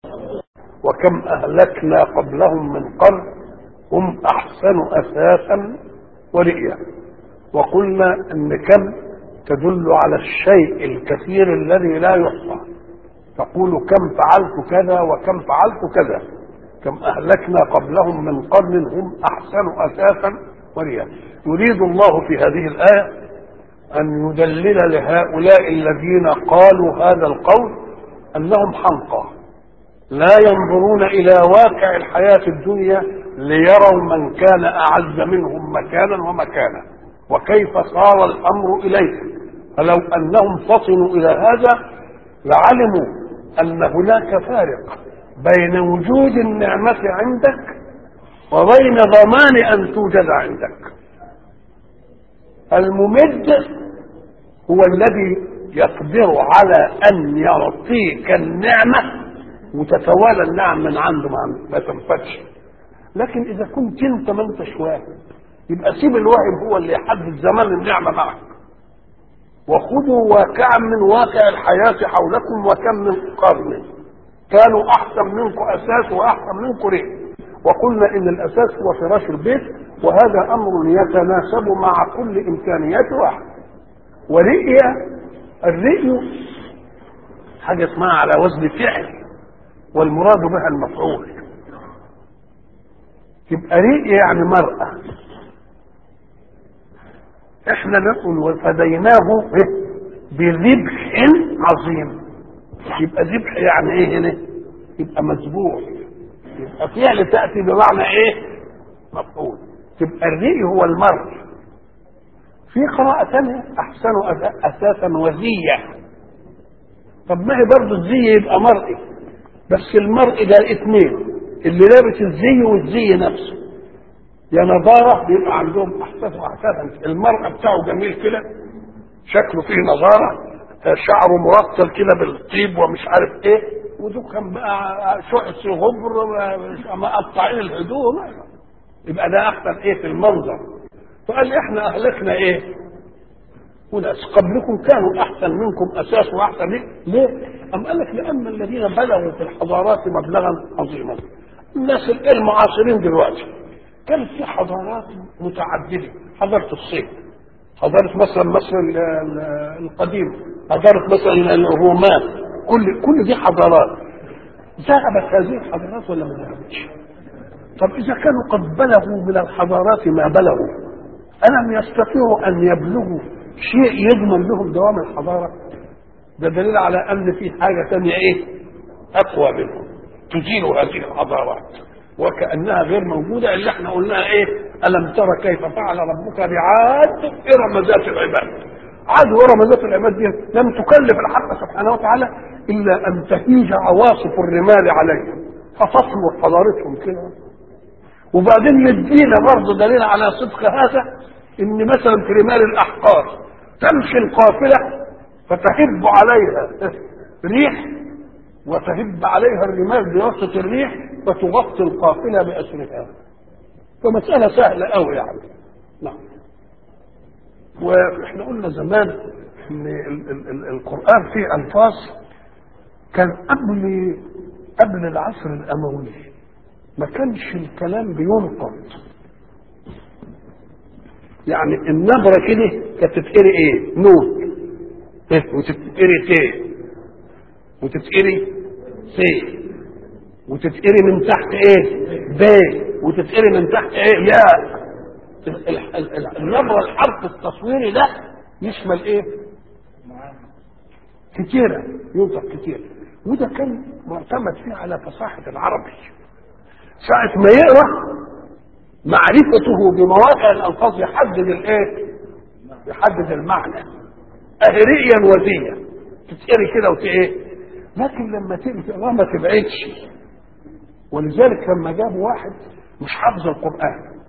وكم أهلكنا قبلهم من قرن هم أحسن أثاثا ورئيا وقلنا أن كم تدل على الشيء الكثير الذي لا يحصى تقول كم فعلت كذا وكم فعلت كذا كم أهلكنا قبلهم من قرن هم أحسن أثاثا ورئيا يريد الله في هذه الآية أن يدلل لهؤلاء الذين قالوا هذا القول أنهم حمقى لا ينظرون إلى واقع الحياة الدنيا ليروا من كان أعز منهم مكانا ومكانا وكيف صار الأمر إليه فلو أنهم فطنوا إلى هذا لعلموا أن هناك فارق بين وجود النعمة عندك وبين ضمان أن توجد عندك الممد هو الذي يقدر على أن يعطيك النعمة وتتوالى النعم من عنده ما تنفتش لكن إذا كنت أنت ما أنتش واهب يبقى سيب الواهب هو اللي يحدد زمان النعمة معك وخذوا واقعا من واقع الحياة حولكم وكم من قرن كانوا أحسن منكم أساس وأحسن منكم رئ وقلنا إن الأساس هو فراش البيت وهذا أمر يتناسب مع كل إمكانيات واحد ورئي الرئي حاجة اسمها على وزن فعل والمراد بها المفعول يبقى رئي يعني مرأة احنا نقول وفديناه بذبح عظيم يبقى ذبح يعني ايه هنا يبقى مذبوح يبقى فعل تأتي بمعنى ايه مفعول تبقى الرئي هو المرء في قراءة ثانية أحسن أساسا وزية طب ما هي برضه الزي يبقى مرئي بس المرء ده اثنين اللي لابس الزي والزي نفسه يا نظارة بيبقى عندهم أحساس وأحساسا المرأة بتاعه جميل كده شكله فيه نظارة شعره مرتل كده بالطيب ومش عارف ايه ودكان بقى شعث غبر مقطعين الهدوم يبقى ده احسن ايه في المنظر فقال احنا اهلكنا ايه وناس قبلكم كانوا احسن منكم اساس واحسن ليه؟ ليه؟ أم قال لك لان الذين بلغوا في الحضارات مبلغا عظيما الناس المعاصرين دلوقتي كانت في حضارات متعدده حضاره الصين حضاره مثلا مصر القديمه حضاره مثلا الرومان كل كل دي حضارات ذهبت هذه الحضارات ولا ما ذهبتش؟ طب إذا كانوا قد بلغوا من الحضارات ما بلغوا ألم يستطيعوا أن يبلغوا شيء يضمن لهم دوام الحضارة ده دليل على أن في حاجة ثانية إيه أقوى منهم تزيل هذه الحضارات وكأنها غير موجودة اللي احنا قلناها إيه ألم ترى كيف فعل ربك بعاد إرم ذات العباد عاد وإرم ذات العباد دي لم تكلف الحق سبحانه وتعالى إلا أن تهيج عواصف الرمال عليهم فتصمر حضارتهم كده وبعدين يدينا برضه دليل على صدق هذا ان مثلا في رمال الاحقار تمشي القافله فتهب عليها ريح وتهب عليها الرمال بواسطه الريح فتغطي القافله باسرها فمساله سهله قوي يعني نعم واحنا قلنا زمان ان ال- ال- ال- القران فيه الفاظ كان قبل قبل العصر الاموي ما كانش الكلام بينقض يعني النبرة كده كانت تتقري ايه نون إيه؟ وتتقري ت وتتقري س وتتقري من تحت ايه ب وتتقري من تحت ايه ياء ال- ال- ال- النبرة الحرف التصويري ده يشمل ايه كتيرة ينطق كتير وده كان معتمد فيه على فصاحة العربي ساعة ما يقرأ معرفته بمواقع الألفاظ يحدد الإيه؟ يحدد المعنى أهريا وزيا تتقري كده وت إيه؟ لكن لما تيجي تقرأ ما تبعدش ولذلك لما جابوا واحد مش حافظ القرآن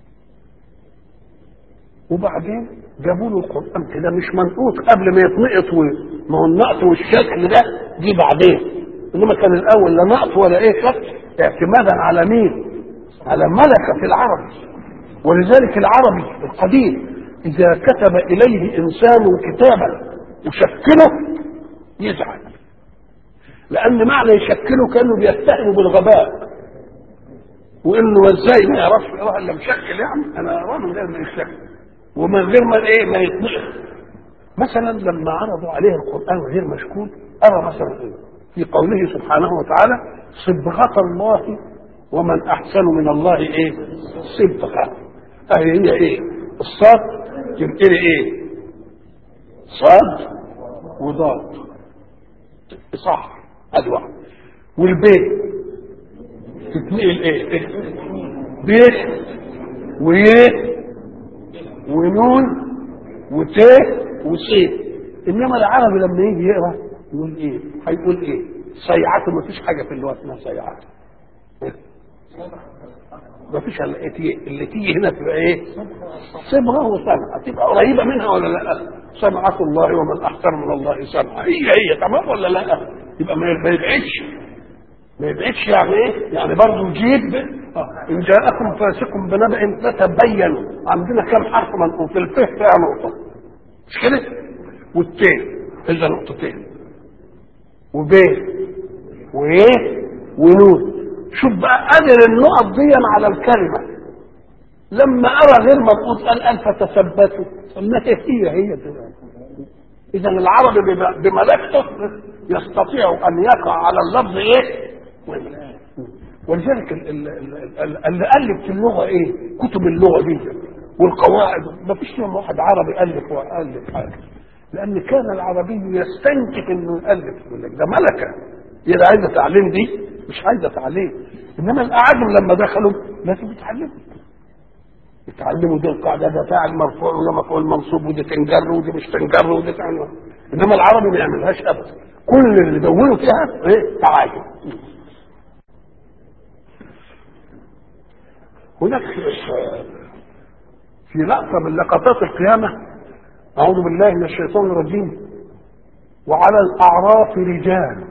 وبعدين جابوا له القرآن كده مش منقوط قبل ما يتنقط و- ما هو النقط والشكل ده دي بعدين انما كان الاول لا نقط ولا ايه شكل اعتمادا على مين؟ على ملكة العرب ولذلك العربي القديم إذا كتب إليه إنسان كتابا يشكله يزعل لان معنى يشكله كانه بيتهمه بالغباء وانه ازاي ما يعرفش يقراها الا مشكل يعني انا اقراه من غير ما يشكل ومن غير ما ايه ما يطلق مثلا لما عرضوا عليه القران غير مشكول ارى مثلا ايه في قوله سبحانه وتعالى صبغة الله ومن احسن من الله ايه صبغة اهي هي ايه الصاد تنقلي ايه صاد وضاد صح ادي واحد والبيت تتنقل ايه إيه؟ بيت ويه ونون وتيه وسين انما العربي لما يجي يقرا يقول ايه هيقول ايه صيعته ما فيش حاجه في اللغه اسمها صيعته ما فيش الا إيه اللي تيجي هنا تبقى ايه صبغه وسمعه تبقى قريبه منها ولا لا سمعة الله ومن احسن من الله سمعة هي هي تمام ولا لا يبقى ما يبعدش ما يبعدش يعني ايه يعني برضه يجيب آه. ان جاءكم فاسق بنبأ فتبينوا عندنا كم حرف منقوط الفه فيها نقطه مش كده والتين الا نقطتين وبيه وايه ونون شوف بقى قدر النقط دي على الكلمه لما ارى غير منقوط قال الف تثبتوا قلنا هي هي اذا العربي بملكته يستطيع ان يقع على اللفظ ايه ولذلك اللي الف في اللغه ايه كتب اللغه دي والقواعد ما فيش يوم واحد عربي الف والف حاجه لان كان العربي يستنكف انه يالف يقول لك ده ملكه هي اللي عايزه تعليم دي مش عايزه تعليم انما الاعاجم لما دخلوا لازم يتعلموا يتعلموا دي القاعده ده فاعل مرفوع وده مفعول منصوب ودي تنجر ودي مش تنجر ودي تنجر انما العربي ما يعملهاش ابدا كل اللي دونوا فيها ايه تعاجم هناك في لقطه من لقطات القيامه اعوذ بالله من الشيطان الرجيم وعلى الاعراف رجال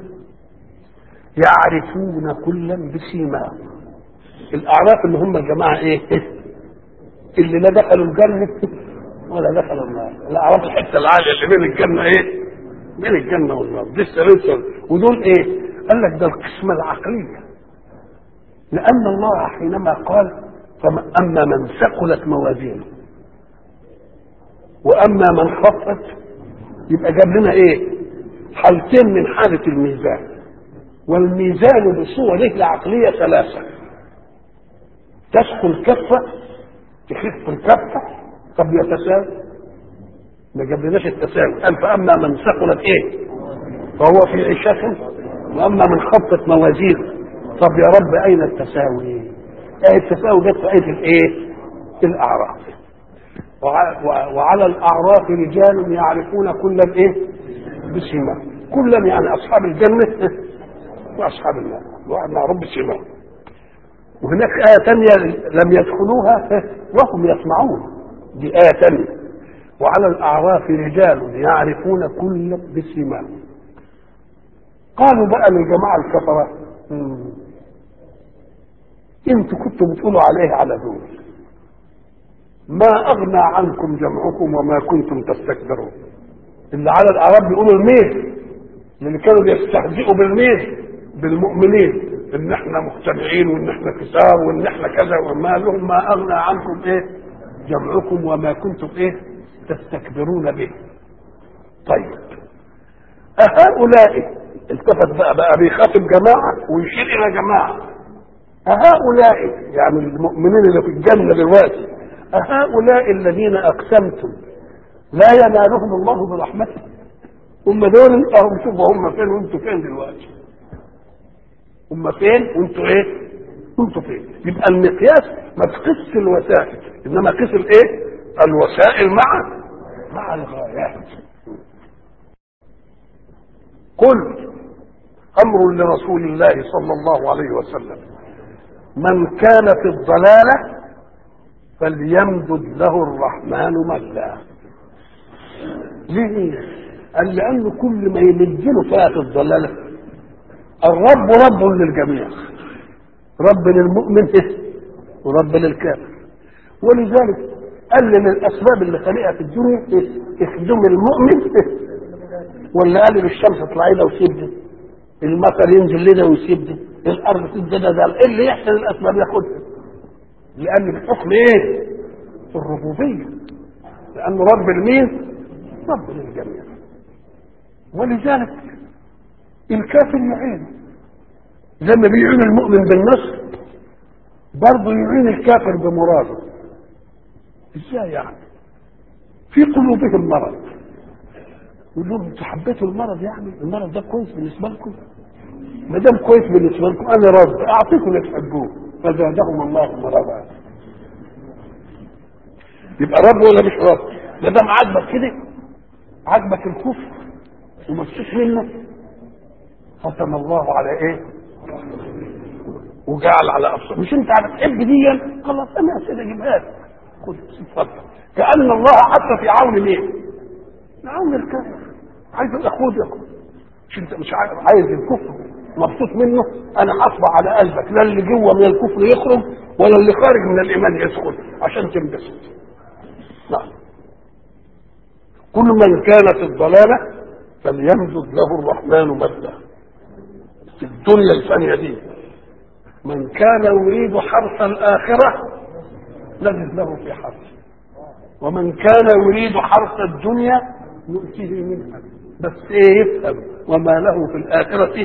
يعرفون كلا بسيماهم الاعراف اللي هم الجماعه ايه اللي لا دخلوا الجنه ولا دخلوا النار الاعراف الحته العاليه اللي بين الجنه ايه بين الجنه والنار دي السلسل ودول ايه قال لك ده القسمه العقليه لان الله حينما قال فاما من ثقلت موازينه واما من خفت يبقى جاب لنا ايه حالتين من حاله الميزان والميزان بصوره العقليه ثلاثه تثقل كفه تخف الكفه طب يتساوي ما جابلناش التساوي قال فاما من ثقلت ايه فهو في عيشه واما من خفت موازينه طب يا رب اين التساوي ايه التساوي جت في ايه الايه الاعراف وعلى الاعراف رجال يعرفون كلا ايه بسمة كلا يعني اصحاب الجنه واصحاب النار واحد معروف بسمة وهناك آية تانية لم يدخلوها وهم يسمعون دي آية تانية وعلى الأعراف رجال يعرفون كل بسمة قالوا بقى للجماعة الكفرة انتوا كنتوا بتقولوا عليه على دول ما اغنى عنكم جمعكم وما كنتم تستكبرون اللي على الاعراب بيقولوا الميل اللي كانوا بيستهزئوا بالميل بالمؤمنين ان احنا مجتمعين وان احنا كسار وان احنا كذا وما لهم ما اغنى عنكم ايه جمعكم وما كنتم ايه تستكبرون به طيب أهؤلاء التفت بقى بقى بيخاطب جماعة ويشير إلى جماعة أهؤلاء يعني المؤمنين اللي في الجنة دلوقتي أهؤلاء الذين أقسمتم لا ينالهم الله برحمته هم دول هم شوفوا هم فين وانتوا فين دلوقتي هم فين وانتوا ايه وانتوا فين يبقى المقياس ما تقيس الوسائل انما قيس الايه الوسائل مع مع الغايات قل امر لرسول الله صلى الله عليه وسلم من كان في الضلاله فليمدد له الرحمن مدا ليه قال لانه كل ما يمجله فيها في الضلاله الرب رب للجميع رب للمؤمن ورب للكافر ولذلك قال من الاسباب اللي خلقها في الدنيا اخدم المؤمن ولا قال للشمس اطلعي لو سيبني المطر ينزل لنا ويسيب ده الارض تدنا ده ايه اللي يحصل الاسباب ياخدها لان الحكم ايه الربوبيه لانه رب المين رب للجميع ولذلك الكافر يعين زي ما بيعين المؤمن بالنصر برضه يعين الكافر بمراده ازاي يعني في قلوبهم مرض يقول لهم انتوا حبيتوا المرض يعني المرض ده كويس بالنسبه لكم ما دام كويس بالنسبه لكم انا راضي اعطيكم اللي تحبوه فزادهم الله مرضا يبقى رب ولا مش رب ما دام عاجبك كده عاجبك الكفر ومبسوط منه ختم الله على ايه وجعل على ابصار مش انت بتحب دي خلاص انا كده اجيبها لك خد اتفضل كان الله حتى في عون مين عون الكافر عايز اخوه ياخد مش انت مش عايز الكفر مبسوط منه انا حصبه على قلبك لا اللي جوه من الكفر يخرج ولا اللي خارج من الايمان يدخل عشان تنبسط نعم كل من كان في الضلاله فليمدد له الرحمن مدا في الدنيا الفانيه دي من كان يريد حرث الاخره نجد له في حرث ومن كان يريد حرث الدنيا نؤتيه منها بس ايه يفهم وما له في الاخره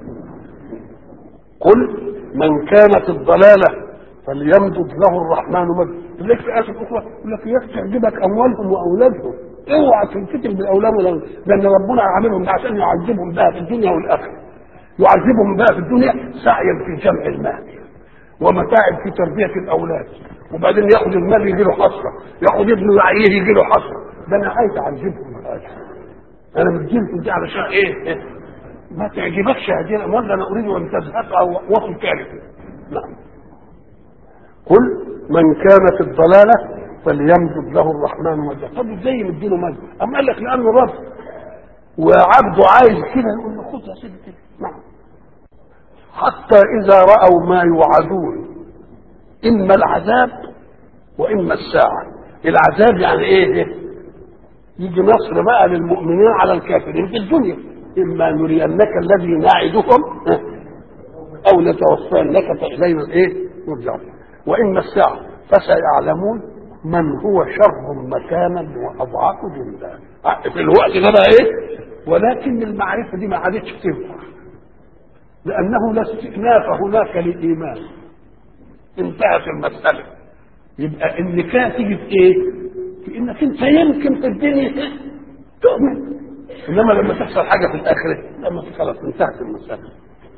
قل من كان في الضلاله فليمدد له الرحمن مدا ليك في اخر اخرى يقول لك يا تعجبك اموالهم واولادهم اوعى تنفتن بالاولاد والأولاد. لان ربنا عاملهم عشان يعذبهم بها في الدنيا والاخره يعذبهم بها في الدنيا سعيا في جمع المال ومتاعب في تربيه الاولاد وبعدين ياخذ المال يجي له حسره ياخذ ابنه يعيه يجي له حسره ده انا عايز اعذبهم انا مدينكم دي علشان ايه, إيه؟ ما تعجبكش هذه الاموال انا اريد ان تزهقها وصل كارثه نعم قل من كان في الضلاله فليمدد له الرحمن مدا طب ازاي يمديله مد اما قال لك لانه رب وعبده عايز كده يقول له خد يا سيدي كده نعم حتى اذا راوا ما يوعدون اما العذاب واما الساعه العذاب يعني ايه يجي نصر بقى للمؤمنين على الكافرين في الدنيا اما نرينك الذي نعدهم او نتوفينك فالينا الايه نرجع واما الساعه فسيعلمون من هو شر مكانا واضعف جندا في الوقت ده بقى ايه ولكن المعرفه دي ما عادتش تنفع لانه لا استئناف هناك للايمان انتهت المساله يبقى النكايه تيجي في ايه؟ في انك انت يمكن في الدنيا تؤمن انما لما تحصل حاجه في الاخره لما خلاص انتهت المساله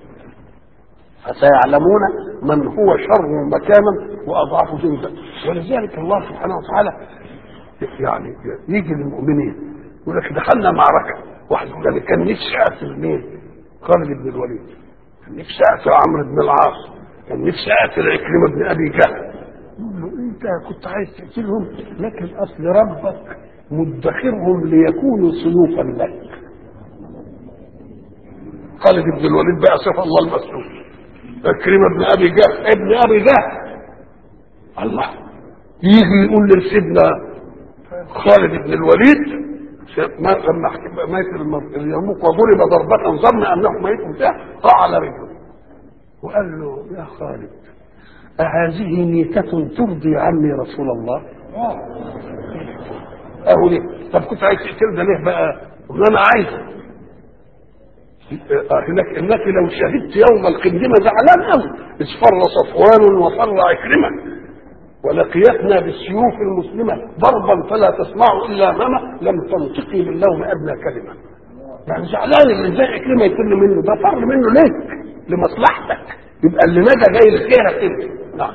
فسيعلمون من هو شر مكانا واضعف جندا ولذلك الله سبحانه وتعالى يعني يجي للمؤمنين يقول لك دخلنا معركه واحد يقول لك كان نفسي اقتل مين؟ خالد بن الوليد كان نفسي اقتل عمرو بن العاص كان نفسي اقتل عكرمه بن ابي جهل يقول له انت كنت عايز تقتلهم لكن اصل ربك مدخرهم ليكونوا سيوفا لك خالد بن الوليد بقى صفه الله المسلول عكرمه بن ابي جهل ابن ابي جهل الله يجي يقول لسيدنا خالد بن الوليد لما مات اليرموك وضرب ضربة ظن انه ميت بتاع قع على رجله وقال له يا خالد أهذه ميتة ترضي عني رسول الله؟ أهو ليه؟ طب كنت عايز تقتلنا ليه بقى؟ قلنا أنا عايز هناك انك لو شهدت يوم القندمه زعلان قوي اصفر صفوان وفر عكرمه ولقيتنا بالسيوف المسلمه ضربا فلا تسمع الا امامه لم تنطقي باللوم ادنى كلمه يعني زعلان اللي زي عكرمه يكون منه ده فر منه ليك لمصلحتك يبقى اللي نجا جاي لخيرك انت نعم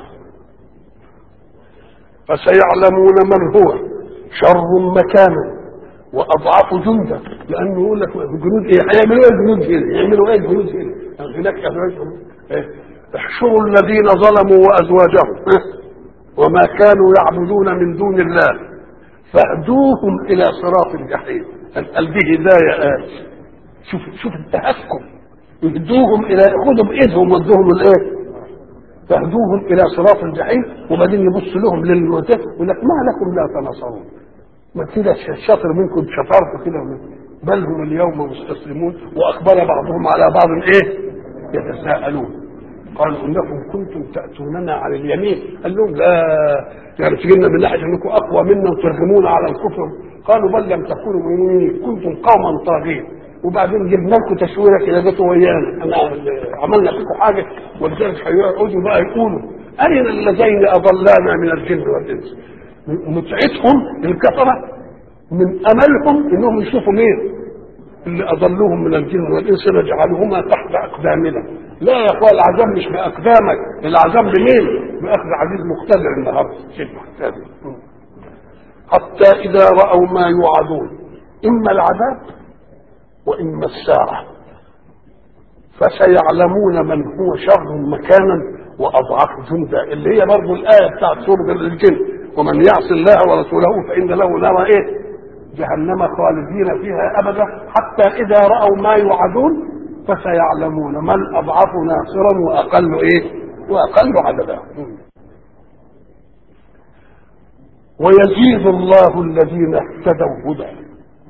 فسيعلمون من هو شر مكانا واضعاف جندا لانه يقول لك جنود ايه هيعملوا ايه الجنود هنا يعملوا ايه الجنود هنا يعني هناك إيه؟ احشروا الذين ظلموا وازواجهم إيه؟ وما كانوا يعبدون من دون الله فاهدوهم الى صراط الجحيم قال دي هدايه آه. شوف شوف التهكم اهدوهم الى خدوا بايدهم ودوهم الايه فاهدوهم الى صراط الجحيم وبعدين يبص لهم للموتى يقول لك ما لكم لا تناصرون ما كده الشاطر منكم شطرت كده بل هم اليوم مستسلمون واقبل بعضهم على بعض ايه يتساءلون قالوا انكم كنتم تاتوننا على اليمين قال لهم لا يعني تجينا من ناحيه انكم اقوى منا وترغمونا على الكفر قالوا بل لم تكونوا مؤمنين كنتم قوما طاغين وبعدين جبنا لكم تشويره كده جاتوا ويانا انا عملنا فيكم حاجه ولذلك هيقعدوا بقى يقولوا ارنا اللذين اضلانا من الجن والانس متعتهم الكفره من املهم انهم يشوفوا مين اللي اضلوهم من الجن والانس نجعلهما تحت اقدامنا لا يا اخوان العذاب مش باقدامك العذاب بمين باخذ عزيز مقتدر النهارده شيء مقتدر حتى اذا راوا ما يوعدون اما العذاب واما الساعه فسيعلمون من هو شر مكانا واضعف جندا اللي هي برضه الايه بتاعت سوره الجن ومن يعص الله ورسوله فان له نار ايه جهنم خالدين فيها ابدا حتى اذا راوا ما يوعدون فسيعلمون من اضعف ناصرا واقل ايه واقل عددا ويزيد الله الذين اهتدوا هدى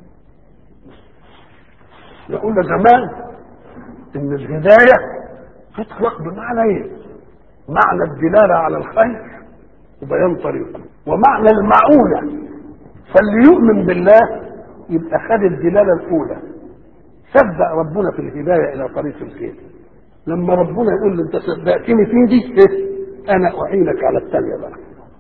يقول زمان ان الهدايه تطلق بمعنى ايه معنى الدلاله على الخير وبيان طريقه ومعنى المعونه فاللي يؤمن بالله يبقى خد الدلاله الاولى صدق ربنا في الهدايه الى طريق الخير لما ربنا يقول له انت صدقتني في دي إيه؟ انا اعينك على الثانيه بقى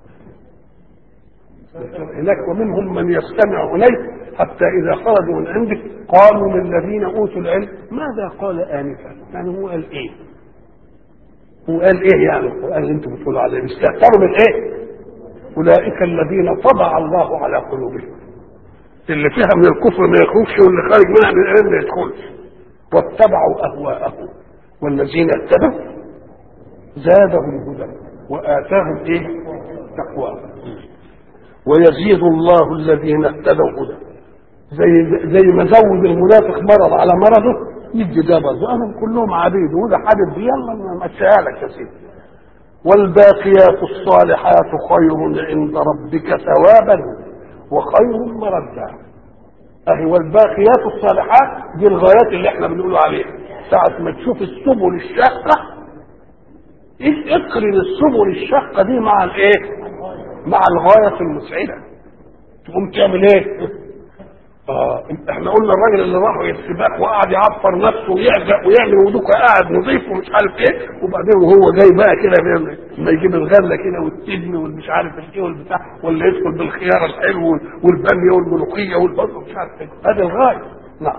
هناك ومنهم من يستمع اليك حتى اذا خرجوا من عندك قالوا للذين اوتوا العلم ماذا قال انفا يعني هو قال ايه هو قال ايه يعني القران اللي انتم بتقولوا عليه استهتروا من ايه اولئك الذين طبع الله على قلوبهم اللي فيها من الكفر ما يخرجش واللي خارج منها من العلم ما يدخلش واتبعوا اهواءهم والذين اتبعوا زادهم هدى واتاهم ايه تقواهم ويزيد الله الذين اهتدوا هدى زي زي ما زود المنافق مرض على مرضه يدي ده برضه انا كلهم عبيد وده حابب يلا مشيها لك يا سيدي والباقيات الصالحات خير عند ربك ثوابا وخير مردا اهي والباقيات الصالحات دي الغايات اللي احنا بنقول عليها ساعة ما تشوف السبل الشاقة اقرن السبل الشاقة دي مع الايه؟ مع الغاية المسعدة تقوم تعمل ايه؟ اه احنا قلنا الراجل اللي راح السباق وقعد يعفر نفسه ويعزق ويعمل ودوكه قاعد نظيف ومش عارف ايه وبعدين وهو جاي بقى كده لما يجيب الغله كده والتبن والمش عارف ايه والبتاع ولا يدخل بالخيار الحلو والباميه والملوخيه والبصل مش عارف ايه هذه الغايه نعم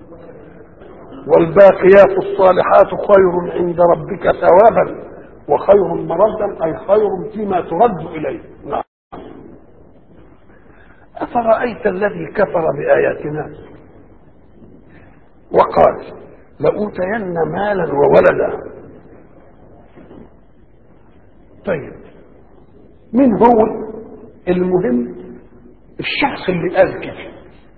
والباقيات الصالحات خير عند ربك ثوابا وخير مردا اي خير فيما ترد اليه نعم أفرأيت الذي كفر بآياتنا وقال لأوتين مالا وولدا طيب من هو المهم الشخص اللي قال كده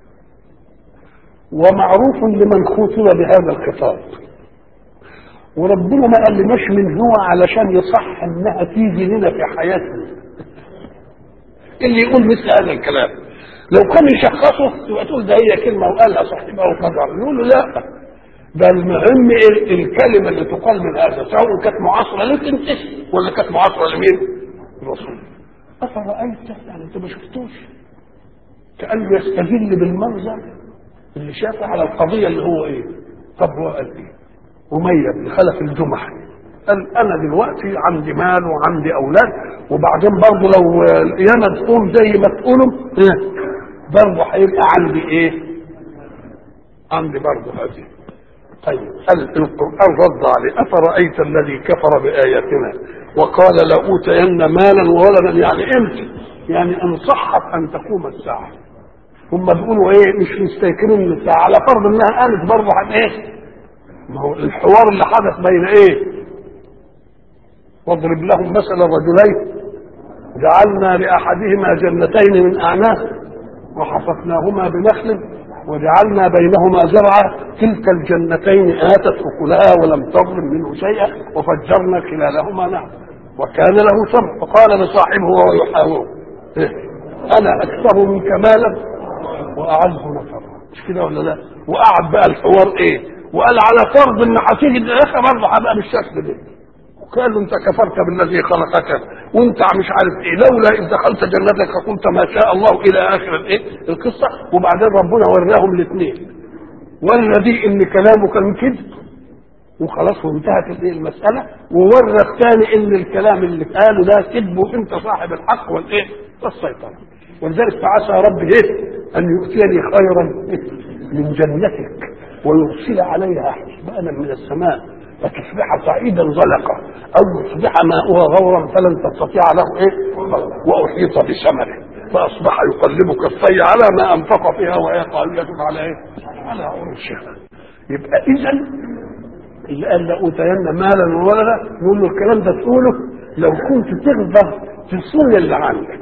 ومعروف لمن خوطب بهذا الخطاب وربنا ما قالناش من هو علشان يصح انها تيجي لنا في حياتنا اللي يقول مثل هذا الكلام لو كان يشخصه يبقى تقول ده هي كلمه وقالها صاحبها وقدر يقول له لا ده المهم الكلمه اللي تقال من هذا سواء كانت معاصره لك انت ولا كانت معاصره لمين؟ الرسول افرايت يعني انت ما شفتوش كانه يستدل بالمنظر اللي شافه على القضيه اللي هو ايه؟ طب هو قال ايه؟ أمية بن خلف الجمحي قال أنا دلوقتي عندي مال وعندي أولاد وبعدين برضه لو القيامة تقوم زي ما تقولوا إيه برضه هيبقى عندي إيه؟ عندي برضه هذه طيب قال القرآن رد عليه أفرأيت الذي كفر بآياتنا وقال لأوتين مالا وولدا يعني إمتى؟ يعني إن صحت أن تقوم الساعة هم بيقولوا إيه مش مستيقنين من الساعة على فرض إنها قالت برضه عن إيه؟ ما هو الحوار اللي حدث بين ايه واضرب لهم مثل الرجلين جعلنا لاحدهما جنتين من اعناب وحففناهما بنخل وجعلنا بينهما زرعا تلك الجنتين اتت اكلها ولم تظلم منه شيئا وفجرنا خلالهما نهر وكان له سمع فقال لصاحبه وهو يحاوره إيه؟ انا اكثر منك مالا واعز نفرا مش كده ولا لا وقعد بقى الحوار ايه وقال على فرض ان هتيجي الاخره برضه هبقى بالشكل ده وقال له انت كفرت بالذي خلقك وانت مش عارف ايه لولا اذ دخلت جنتك قلت ما شاء الله الى اخر الايه القصه وبعدين ربنا وراهم الاثنين والذي ان كلامه كان كذب وخلاص وانتهت الايه المساله وورى الثاني ان الكلام اللي قاله ده كذب وانت صاحب الحق والايه والسيطره ولذلك فعسى ربي ايه ان يؤتيني خيرا من جنتك ويرسل عليها حسبانا من السماء فتصبح صعيدا زلقا او يصبح ماؤها غورا فلن تستطيع له ايه واحيط بثمره فاصبح يقلب كفيه على ما انفق فيها وهي خاويه على ايه؟ على عروشها يبقى اذا اللي قال لاوتين مالا وولدا نقول له الكلام ده تقوله لو كنت تقدر تصون اللي عندك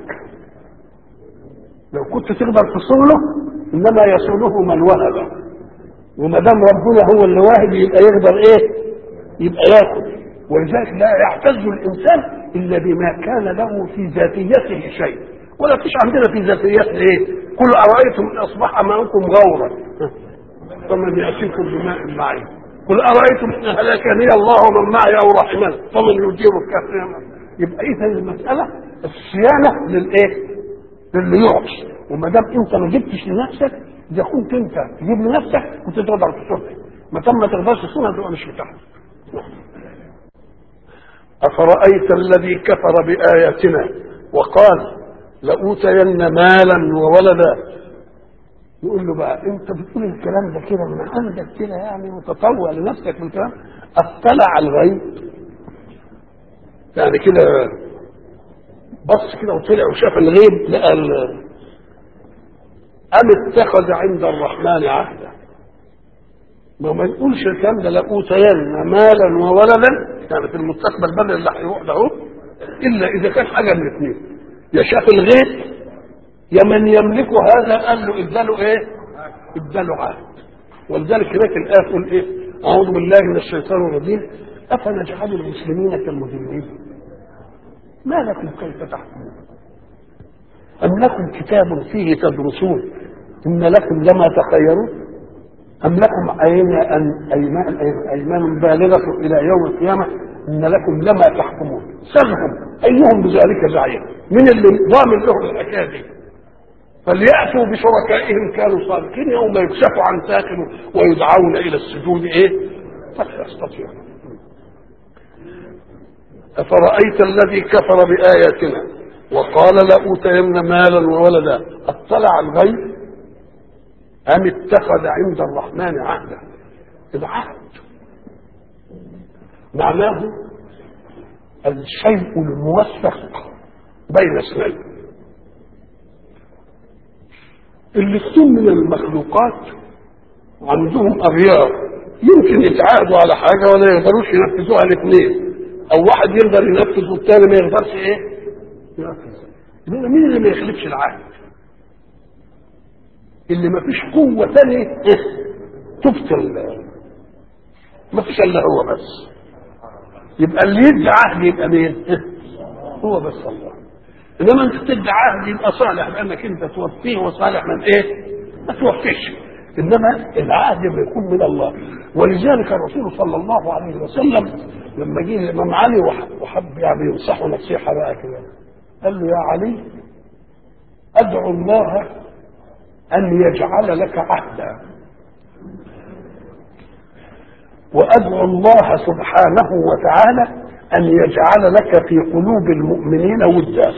لو كنت تقدر تصونه انما يصونه من وهب وما دام ربنا هو اللي واهب يبقى يقدر ايه؟ يبقى ياكل ولذلك لا يعتز الانسان الا بما كان له في ذاتيته شيء ولا فيش عندنا في ذاتيتنا ايه؟ قل ارايتم ان اصبح ماؤكم غورا فمن ياتيكم بماء معين قل ارايتم ان هلكني الله ومن معي او رحمن فمن يجير الكافرين يبقى اذا المساله الصيانه للايه؟ للي يعطي وما دام انت ما جبتش لنفسك اذا كنت انت تجيب لنفسك كنت تقدر تصونها ما دام ما تقدرش تصونها تبقى مش بتاعتك أفرأيت الذي كفر بآياتنا وقال لأوتين مالا وولدا يقول له بقى انت بتقول الكلام ده كده من عندك كده يعني متطوع لنفسك بالكلام اطلع الغيب يعني كده بص كده وطلع وشاف الغيب لقى أم اتخذ عند الرحمن عهدا ما ما يقولش الكلام ده لأوتين مالا وولدا يعني في المستقبل بدل اللي هيروح ده إلا إذا كان حاجة من الاثنين يا شاف الغيب يا من يملك هذا قال له اداله ايه؟ اداله عهد ولذلك هناك الآية تقول ايه؟ أعوذ بالله من الشيطان الرجيم أفنجعل المسلمين كالمجرمين ما لكم كيف تحكمون أم لكم كتاب فيه تدرسون إن لكم لما تخيرون أم لكم أيمان أيمان أيمان بالغة إلى يوم القيامة إن لكم لما تحكمون سلهم أيهم بذلك زعيم من اللي ضامن له الحكاية دي فليأتوا بشركائهم كانوا صادقين يوم يكشف عن ساق ويدعون إلى السجود إيه فلا يستطيعون أفرأيت الذي كفر بآياتنا وقال لأوتين مالا وولدا اطلع الغيب أم اتخذ عند الرحمن عهدا العهد معناه الشيء الموثق بين اثنين الاثنين من المخلوقات عندهم اغيار يمكن يتعاقدوا على حاجه ولا يقدروش ينفذوها الاثنين او واحد يقدر ينفذ والثاني ما يقدرش ايه ينفذ مين اللي ما يخلفش العهد اللي ما فيش قوة ثانية تبطل ما فيش الا هو بس يبقى اللي يدي عهد يبقى مين هو بس الله انما انت تدي عهد يبقى صالح لانك انت توفيه وصالح من ايه ما توفيش انما العهد بيكون من الله ولذلك الرسول صلى الله عليه وسلم لما جه الامام علي وحب يعني ينصحه نصيحه بقى كده قال له يا علي ادعو الله ان يجعل لك عهدا وادعو الله سبحانه وتعالى ان يجعل لك في قلوب المؤمنين ودا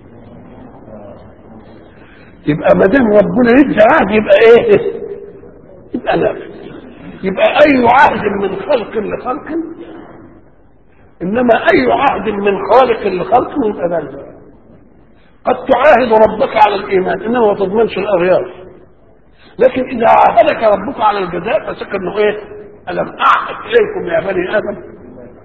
يبقى ما دام ربنا يدي عهد يبقى ايه؟ يبقى نافذ يبقى اي عهد من خلق لخلق انما اي عهد من خالق لخلق يبقى نافذ قد تعاهد ربك على الايمان انما ما تضمنش الاغيار لكن اذا عاهدك ربك على الجزاء فسكنه ايه؟ الم اعهد اليكم يا بني ادم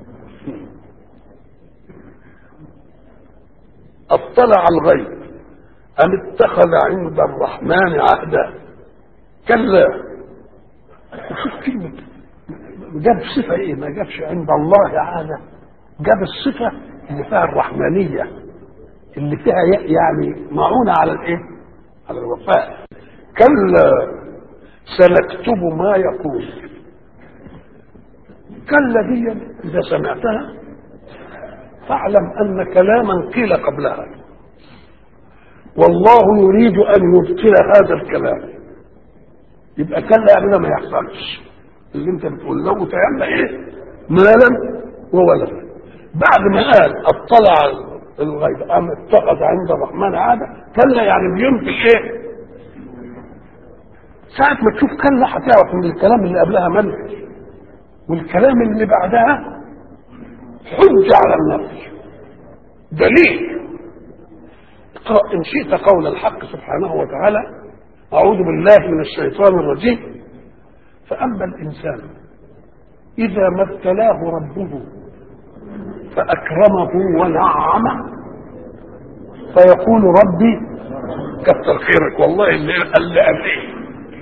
اطلع الغيب ام اتخذ عند الرحمن عهدا كلا شوف كلمة جاب صفة ايه ما جابش عند الله عهدا جاب الصفة اللي فيها الرحمانية اللي فيها يعني معونة على الايه على الوفاء كلا سنكتب ما يقول كلا دي اذا سمعتها فاعلم ان كلاما قيل قبلها والله يريد ان يبطل هذا الكلام يبقى كلا يعني ما يحصلش اللي انت بتقول له تعالى ايه مالا وولدا بعد ما قال اطلع الغيب ام اتخذ عند الرحمن عاده كلا يعني بينفي ايه ساعة ما تشوف كلا هتعرف ان الكلام اللي قبلها منفي والكلام اللي بعدها حجة على النفس دليل اقرأ إن شئت قول الحق سبحانه وتعالى أعوذ بالله من الشيطان الرجيم فأما الإنسان إذا ما ابتلاه ربه فأكرمه ونعمه فيقول ربي كتر خيرك والله اللي اللي قبليه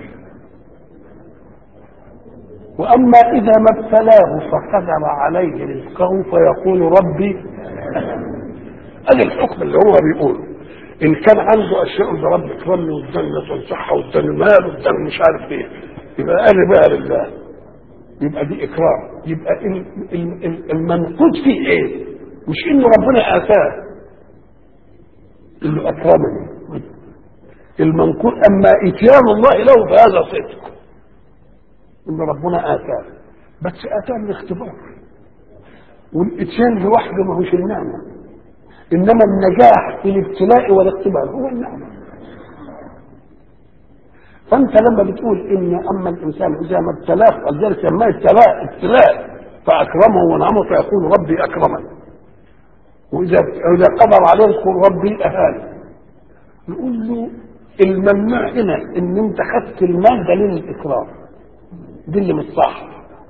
واما اذا ما ابتلاه فقدر عليه رزقه فيقول ربي هذا الحكم اللي هو بيقوله ان كان عنده اشياء ده رب اكرمني واداني مثلا صحه واداني مال واداني مش عارف ايه يبقى قال بقى لله يبقى دي اكرام يبقى ال- ال- ال- المنقود فيه ايه؟ مش انه ربنا اتاه اللي اكرمني المنقود اما اتيان الله له فهذا صدق ان ربنا اتاه بس اتاه الاختبار والاتيان لوحده ما هوش النعمه انما النجاح في الابتلاء والاختبار هو النعمه فانت لما بتقول ان اما الانسان اذا ما ابتلاه ولذلك سماه ابتلاء ابتلاء فاكرمه ونعمه فيقول ربي اكرمن واذا اذا قدر عليه يقول ربي اهان نقول له الممنوع هنا ان انت خدت المال دليل الاكرام دي اللي مش صح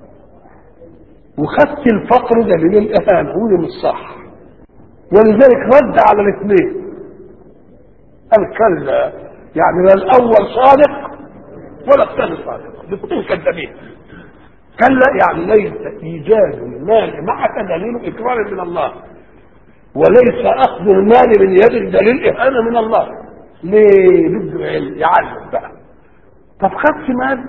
وخدت الفقر دليل الاهانه ودي مش صح ولذلك رد على الاثنين قال كلا يعني لا الاول صادق ولا الثاني صادق الاثنين كذابين كلا يعني ليس ايجاد المال معك دليل اكرام من الله وليس اخذ المال من يدك دليل اهانه من الله ليه بده يعلم بقى طب خدت مال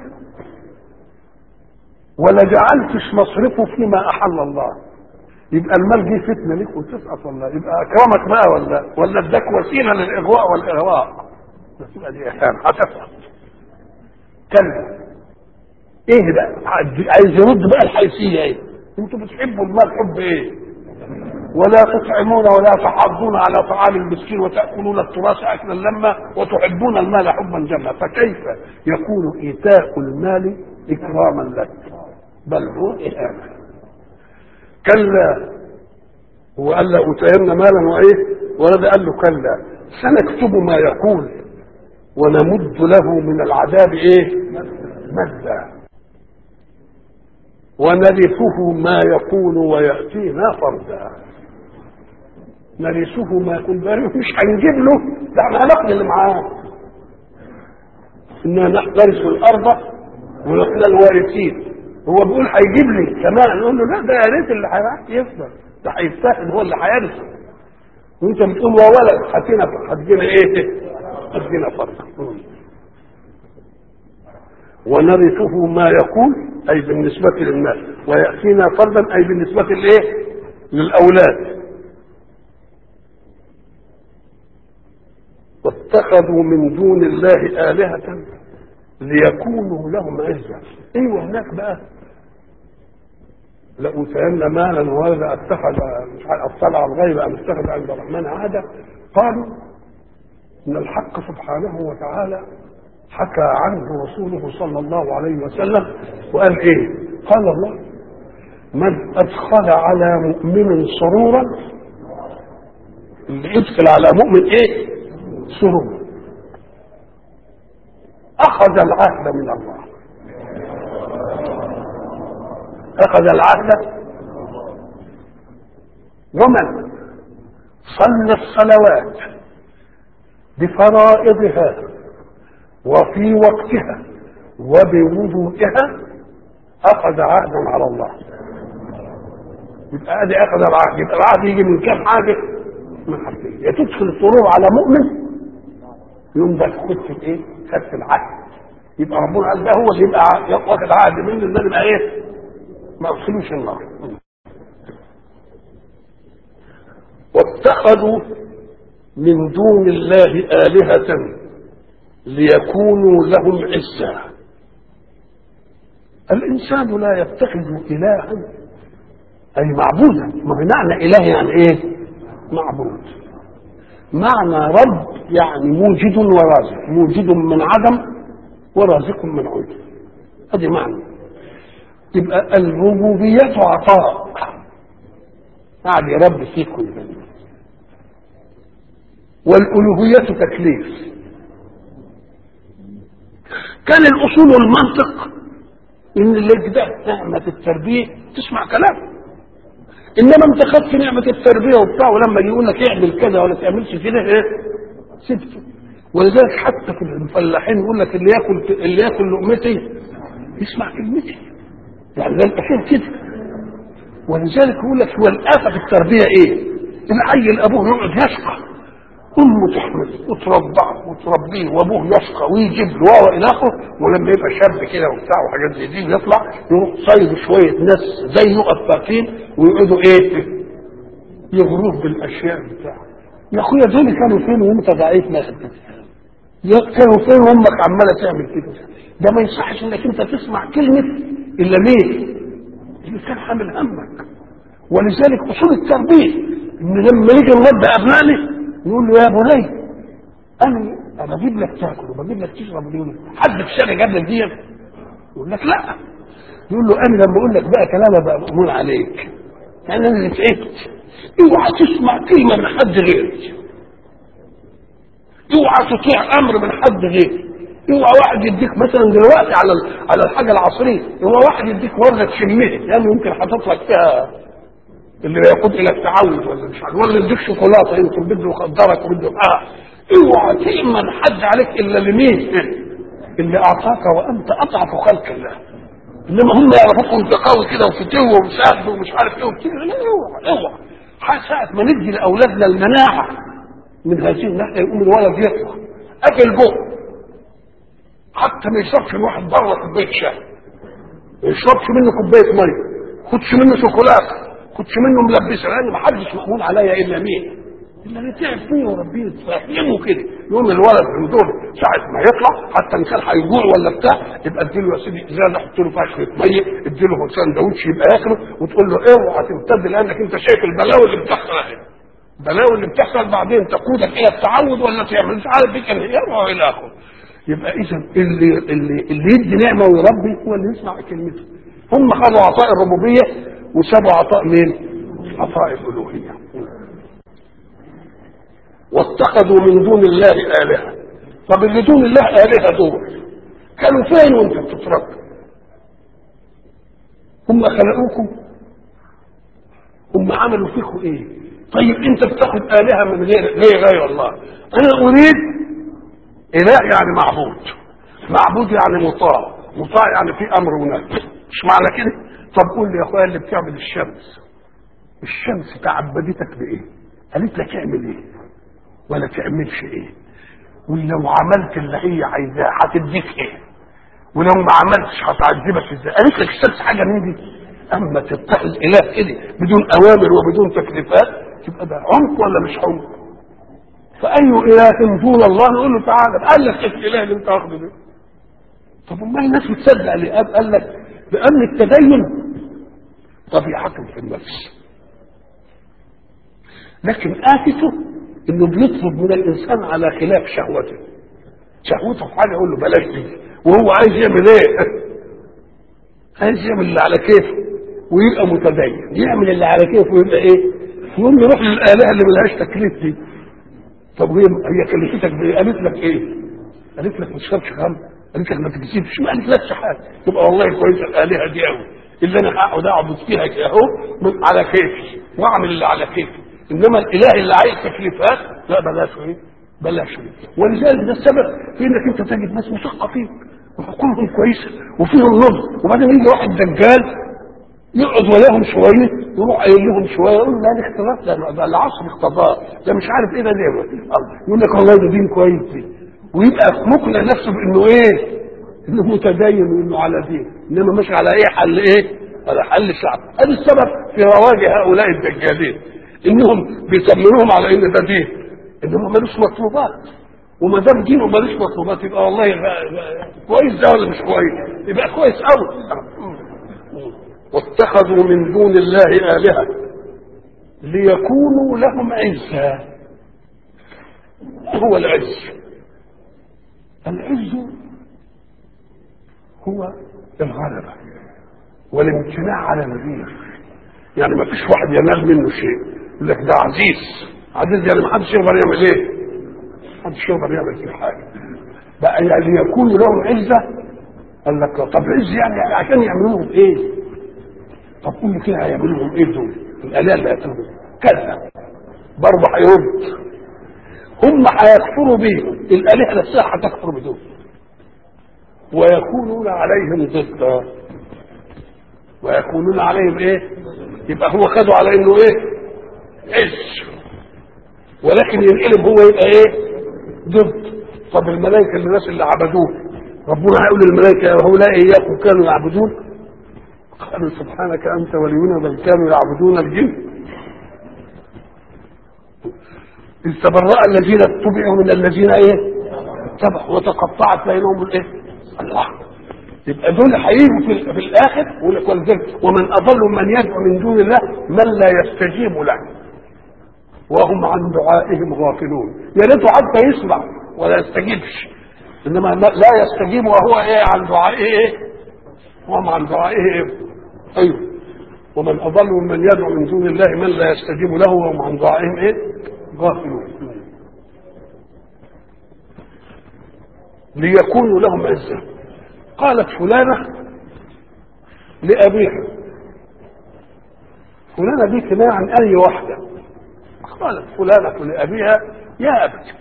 ولا جعلتش مصرفه فيما احل الله يبقى المال دي فتنه ليك وتسقط ولا يبقى اكرمك بقى ولا ولا اداك وسيله للاغواء والاغراء بس يبقى دي احسان هتسقط كلا ايه ده عايز يرد بقى الحيثيه ايه انتوا بتحبوا المال حب ايه ولا تطعمون ولا تحاضون على طعام المسكين وتاكلون التراث اكلا لما وتحبون المال حبا جما فكيف يكون ايتاء المال اكراما لك بل هو اهانه كلا هو قال له أتينا مالا وإيه ولد قال له كلا سنكتب ما يقول ونمد له من العذاب إيه مدا ونرثه ما يقول ويأتينا فردا نرثه ما يقول بقى مش هنجيب له ده احنا هناخد اللي معاه إنا نحن نرث الأرض ونحن الوارثين هو بيقول هيجيب لي كمان نقول له لا ده يا ريت اللي هيفضل ده هيفتقد هو اللي هيرث وانت بتقول يا ولد هاتينا هتجينا ايه؟ هتجينا فرق ونرثه ما يقول اي بالنسبه للمال وياتينا فردا اي بالنسبه لايه؟ للاولاد واتخذوا من دون الله آلهة ليكونوا لهم عزة ايوه هناك بقى لأوتين مالا وهذا اتخذ مش عارف اطلع الغيب ام اتخذ عند الرحمن عاده قالوا ان الحق سبحانه وتعالى حكى عنه رسوله صلى الله عليه وسلم وقال ايه؟ قال الله من ادخل على مؤمن سرورا اللي يدخل على مؤمن ايه؟ سرور اخذ العهد من الله اخذ العهد ومن صلى الصلوات بفرائضها وفي وقتها وبوضوئها اخذ عهدا على الله يبقى ادي اخذ العهد يبقى العهد يجي من كام حاجه من حاجتين يا تدخل السرور على مؤمن يوم ده خدت الايه؟ خدت العهد يبقى ربنا قال ده هو اللي يبقى واخد عهد مني ان انا يبقى ايه؟ ما ادخلوش النار واتخذوا من دون الله آلهة ليكونوا لهم عزا الإنسان لا يتخذ إلها أي معبودا ما هو معنى إله يعني إيه؟ معبود معنى رب يعني موجد ورازق موجد من عدم ورازق من عدم هذه معنى يبقى الربوبية عطاء قاعد يربي فيك ويبني والألوهية تكليف كان الأصول والمنطق إن اللي ده نعمة التربية تسمع كلام إنما أنت خدت نعمة التربية وبتاع ولما يجي يقول لك اعمل كذا ولا تعملش كده إيه سبته ولذلك حتى في الفلاحين يقول لك اللي ياكل اللي ياكل لقمتي يسمع كلمتي يعني ده الأصول كده ولذلك يقول لك هو الآفة في التربية إيه؟ العيل أبوه يقعد يشقى امه تحمل وترضعه وتربيه وابوه يشقى ويجيب له وهو الى اخره ولما يبقى شاب كده وبتاع وحاجات زي دي ويطلع يروح صيد شويه ناس زي قفاكين ويقعدوا ايه؟ يغروه بالاشياء بتاعه يا اخويا دول كانوا فين وانت ضعيف ما كانوا فين وامك عماله تعمل كده ده ما يصحش انك انت تسمع كلمه الا مين؟ اللي كان حامل همك ولذلك اصول التربيه ان لما يجي نربي ابنائنا يقول له يا بني انا انا بجيب لك تاكل وبجيب لك تشرب دي حد في الشارع جاب لك دي يقول لك لا يقول له انا لما اقول لك بقى كلام ابقى مأمون عليك يعني انا اللي تعبت اوعى تسمع كلمه من حد غيرك اوعى تطيع امر من حد غيرك اوعى واحد يديك مثلا دلوقتي على على الحاجه العصريه اوعى واحد يديك ورده تشمها يعني يمكن حاطط لك فيها اللي يقود الى التعود ولا مش عارف ولا يديك شوكولاته يمكن بده يخدرك وبده اه اوعى تامن حد عليك الا لمين؟ اللي اعطاك وانت اضعف خلق الله انما هم يعرفوك وانت قوي كده وفتوه ومساعد ومش عارف ايه وبتاع لا اوعى اوعى ساعة ما ندي لاولادنا المناعه من هذه الناحيه يقوم الولد يطلع اجل بق حتى ما يشربش الواحد بره كوبايه شاي ما يشربش منه كوبايه ميه خدش منه شوكولاته كنتش منه ملبسه لان ما حدش مأمون عليا الا مين؟ الا اللي تعب فيه وربنا تفهمه كده يقوم الولد من دول ساعه ما يطلع حتى ان كان هيجوع ولا بتاع يبقى اديله يا سيدي ازازه حط له فيها شويه ميه اديله سندوتش يبقى ياكله وتقول له اوعى تمتد لانك انت شايف البلاوي اللي بتحصل اهي البلاوي اللي بتحصل بعدين تقودك الى التعود ولا تعمل مش عارف بيك انهيار والى اخره يبقى اذا اللي اللي اللي يدي نعمه ويربي هو اللي يسمع كلمته هم خدوا عطاء الربوبيه وسابوا عطاء مين؟ عطاء الألوهية واتخذوا من دون الله آلهة طب اللي دون الله آلهة دول كانوا فين وانت بتتربوا هم خلقوكم هم عملوا فيكم ايه طيب انت بتاخد آلهة من غير غير غير الله انا اريد اله يعني معبود معبود يعني مطاع مطاع يعني في امر ونهي مش معنى كده طب قول لي يا اخويا اللي بتعمل الشمس الشمس تعبدتك بايه قالت لك اعمل ايه ولا تعملش ايه ولو عملت اللي هي عايزاه هتديك ايه ولو ما عملتش هتعذبك ازاي قالت لك الشمس حاجه من دي اما تتخذ اله كده بدون اوامر وبدون تكليفات تبقى ده عمق ولا مش عمق فاي اله دون الله نقول له تعالى قال لك ايه الاله اللي انت واخده ده طب امال الناس بتصدق ليه قال لك لأن التدين طبيعة في النفس لكن آفته إنه بيطلب من الإنسان على خلاف شهوته شهوته في حاجة يقول له بلاش دي وهو عايز يعمل إيه؟ عايز يعمل اللي على كيفه ويبقى متدين يعمل اللي على كيفه ويبقى إيه؟ يقوم يروح للآلهة اللي ملهاش تكليف دي طب هي هي كلفتك بإيه؟ قالت لك إيه؟ قالت لك ما تشربش خمر قالت لك ما تكذبش ما قالتلكش حاجه تبقى والله كويسه الالهه دي قوي اللي انا هقعد اعبد فيها كده اهو من على كيفي واعمل اللي على كيفي انما الاله اللي عايز تكليفات لا بلاش ايه بلاش ايه ولذلك ده السبب في انك انت تجد ناس مثقفين وحقوقهم كويسه وفيهم نضج وبعدين يجي واحد دجال يقعد وياهم شويه يروح قايل لهم شويه يقول لا ده اختلاف ده, ده العصر اقتضاء ده مش عارف ايه ده ده يقول لك والله ده دين كويس دي ويبقى مقنع نفسه بانه ايه انه متدين وانه على دين انما مش على ايه حل ايه على حل الشعب هذا السبب في رواج هؤلاء الدجالين انهم بيسمنوهم على ان ده دين انما ملوش مطلوبات وما دام دينه ملوش مطلوبات يبقى والله غ- غ- كويس ده ولا مش كويس يبقى كويس قوي واتخذوا من دون الله آلهة ليكونوا لهم عزا هو العز العز هو الغلبة والامتناع على الغير يعني ما فيش واحد ينال منه شيء يقول لك ده عزيز عزيز يعني ما حدش يقدر يعمل ايه؟ ما حدش يقدر يعمل فيه حاجه بقى يعني يكون لهم عزه قال لك طب عز يعني عشان يعملوا لهم ايه؟ طب قول لي كده هيعملوا لهم ايه دول؟ الالهه اللي هتعمل كذا برضه هيرد هم هيكفروا بيهم الالهه نفسها هتكفر بدول ويكونون عليهم ضدا ويكونون عليهم ايه يبقى هو خدوا على انه ايه عز ولكن ينقلب هو يبقى ايه ضد طب الملائكه الناس اللي عبدوه ربنا هيقول للملائكه هؤلاء اياكم كانوا يعبدون قالوا سبحانك انت ولينا بل كانوا يعبدون الجن إذ تبرأ الذين اتبعوا من الذين ايه اتبعوا وتقطعت بينهم الايه الله يبقى دول هيجوا في, في الاخر يقول لك ولذلك ومن اضل من يدعو من دون الله من لا يستجيب له وهم عن دعائهم غافلون يا ريته حتى يسمع ولا يستجيبش انما لا يستجيب وهو ايه عن دعائه ايه وهم عن دعائه ايه ايوه ومن اضل من يدعو من دون الله من لا يستجيب له وهم عن دعائهم ايه غافلون ليكونوا لهم عزه قالت فلانة لأبيها فلانة دي كناية عن أي واحدة قالت فلانة لأبيها يا أبت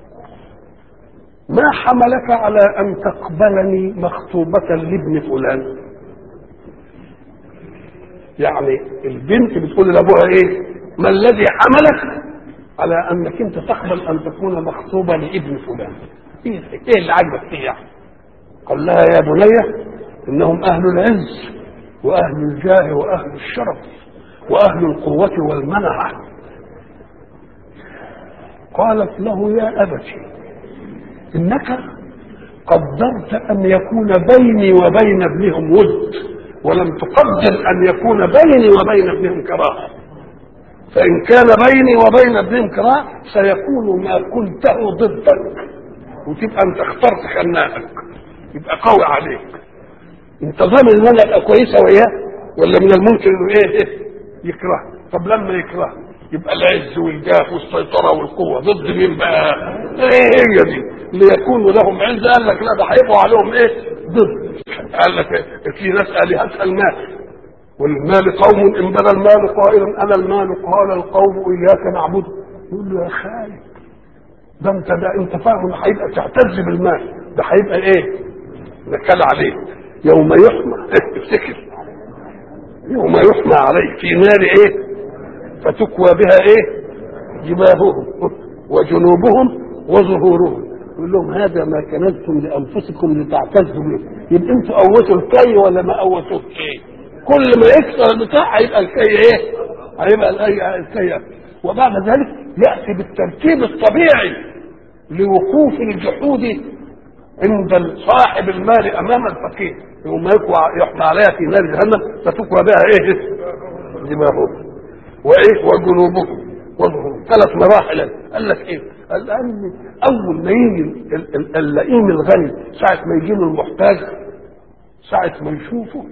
ما حملك على أن تقبلني مخطوبة لابن فلان يعني البنت بتقول لأبوها إيه ما الذي حملك على أنك أنت تقبل أن تكون مخطوبة لابن فلان إيه اللي عجبك فيه يعني قال لها يا بني انهم اهل العز واهل الجاه واهل الشرف واهل القوه والمنعه قالت له يا ابت انك قدرت ان يكون بيني وبين ابنهم ود ولم تقدر ان يكون بيني وبين ابنهم كراهه فان كان بيني وبين ابنهم كراهه سيكون ما قلته ضدك وتبقى انت اخترت خناقك يبقى قوي عليك انت ضامن ان انا ابقى كويسه وياه ولا من الممكن انه ايه, إيه يكره طب لما يكره يبقى العز والجاه والسيطره والقوه ضد مين بقى؟ ايه هي دي؟ ليكونوا لهم عز قال لك لا ده هيبقوا عليهم ايه؟ ضد قال لك إيه؟ في ناس الهتها المال والمال قوم ان بدا المال قائلا انا المال قال القوم اياك نعبد يقول له يا خالد ده انت ده انت فاهم هيبقى تعتز بالمال ده هيبقى ايه؟ نكال عليه يوم يحمى افتكر يوم يحمى عليه في نار ايه فتكوى بها ايه جباههم وجنوبهم وظهورهم يقول لهم هذا ما كنزتم لانفسكم لتعتزوا به يبقى انتوا قوتوا الكي ولا ما قوتوا الكي كل ما يكسر البتاع هيبقى الكي ايه هيبقى الكي وبعد ذلك ياتي بالترتيب الطبيعي لوقوف الجحود عند صاحب المال امام الفقير يوم يحمى عليها في نار جهنم فتكوى بها ايه دماغهم وايه وجنوبهم وظهورهم ثلاث مراحل قال لك ايه قال لان اول ما يجي اللئيم الغني ساعه ما يجي له المحتاج ساعه ما يشوفه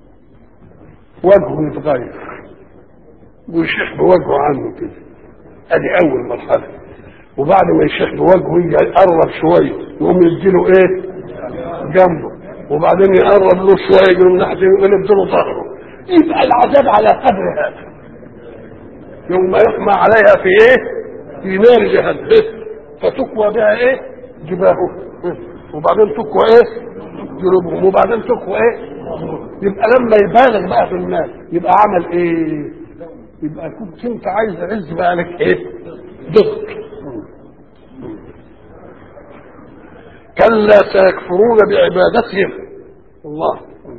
وجهه يتغير ويشيح بوجهه عنه كده ادي اول مرحله وبعد ما يشيح بوجهه يجي يقرب شويه يقوم يديله ايه جنبه وبعدين يقرب له شويه يجي من ناحيه يقلب له ظهره يبقى العذاب على قدر هذا يوم يحمى عليها في ايه في نار جهنم فتكوى بها ايه جباههم وبعدين تكوى ايه جنوبهم وبعدين تكوى ايه يبقى لما يبالغ بقى في المال يبقى عمل ايه يبقى كنت انت عايز عز بقى لك ايه ضغط كلا سيكفرون بعبادتهم الله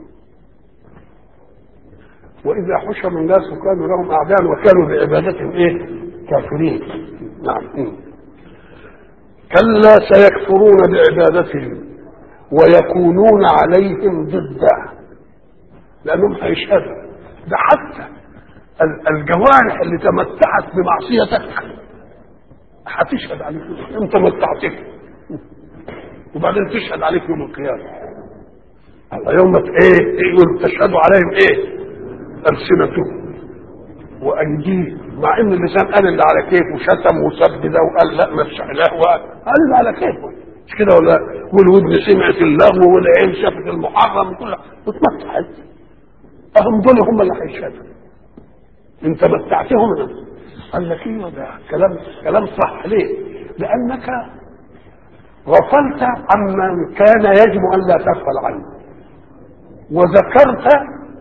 واذا حشر الناس كانوا لهم اعداء وكانوا بعبادتهم ايه كافرين نعم كلا سيكفرون بعبادتهم ويكونون عليهم ضدا لانهم هيشهدوا ده حتى ال- الجوارح اللي تمتعت بمعصيتك هتشهد عليك انت متعتك وبعدين تشهد عليك يوم القيامه الله يوم ايه إيه يقول تشهدوا عليهم ايه السنتهم وايديهم مع ان اللسان قال اللي على كيفه وشتم وسب ده وقال لا ما فيش اله قال اللي على كيفه مش كده ولا والودن سمعت اللغو والعين شافت المحرم كلها واتمتعت اهم دول هم اللي هيشهدوا انت متعتهم أنا. قال لك ايوه ده كلام كلام صح ليه؟ لانك غفلت عمن كان يجب ان لا تغفل عنه وذكرت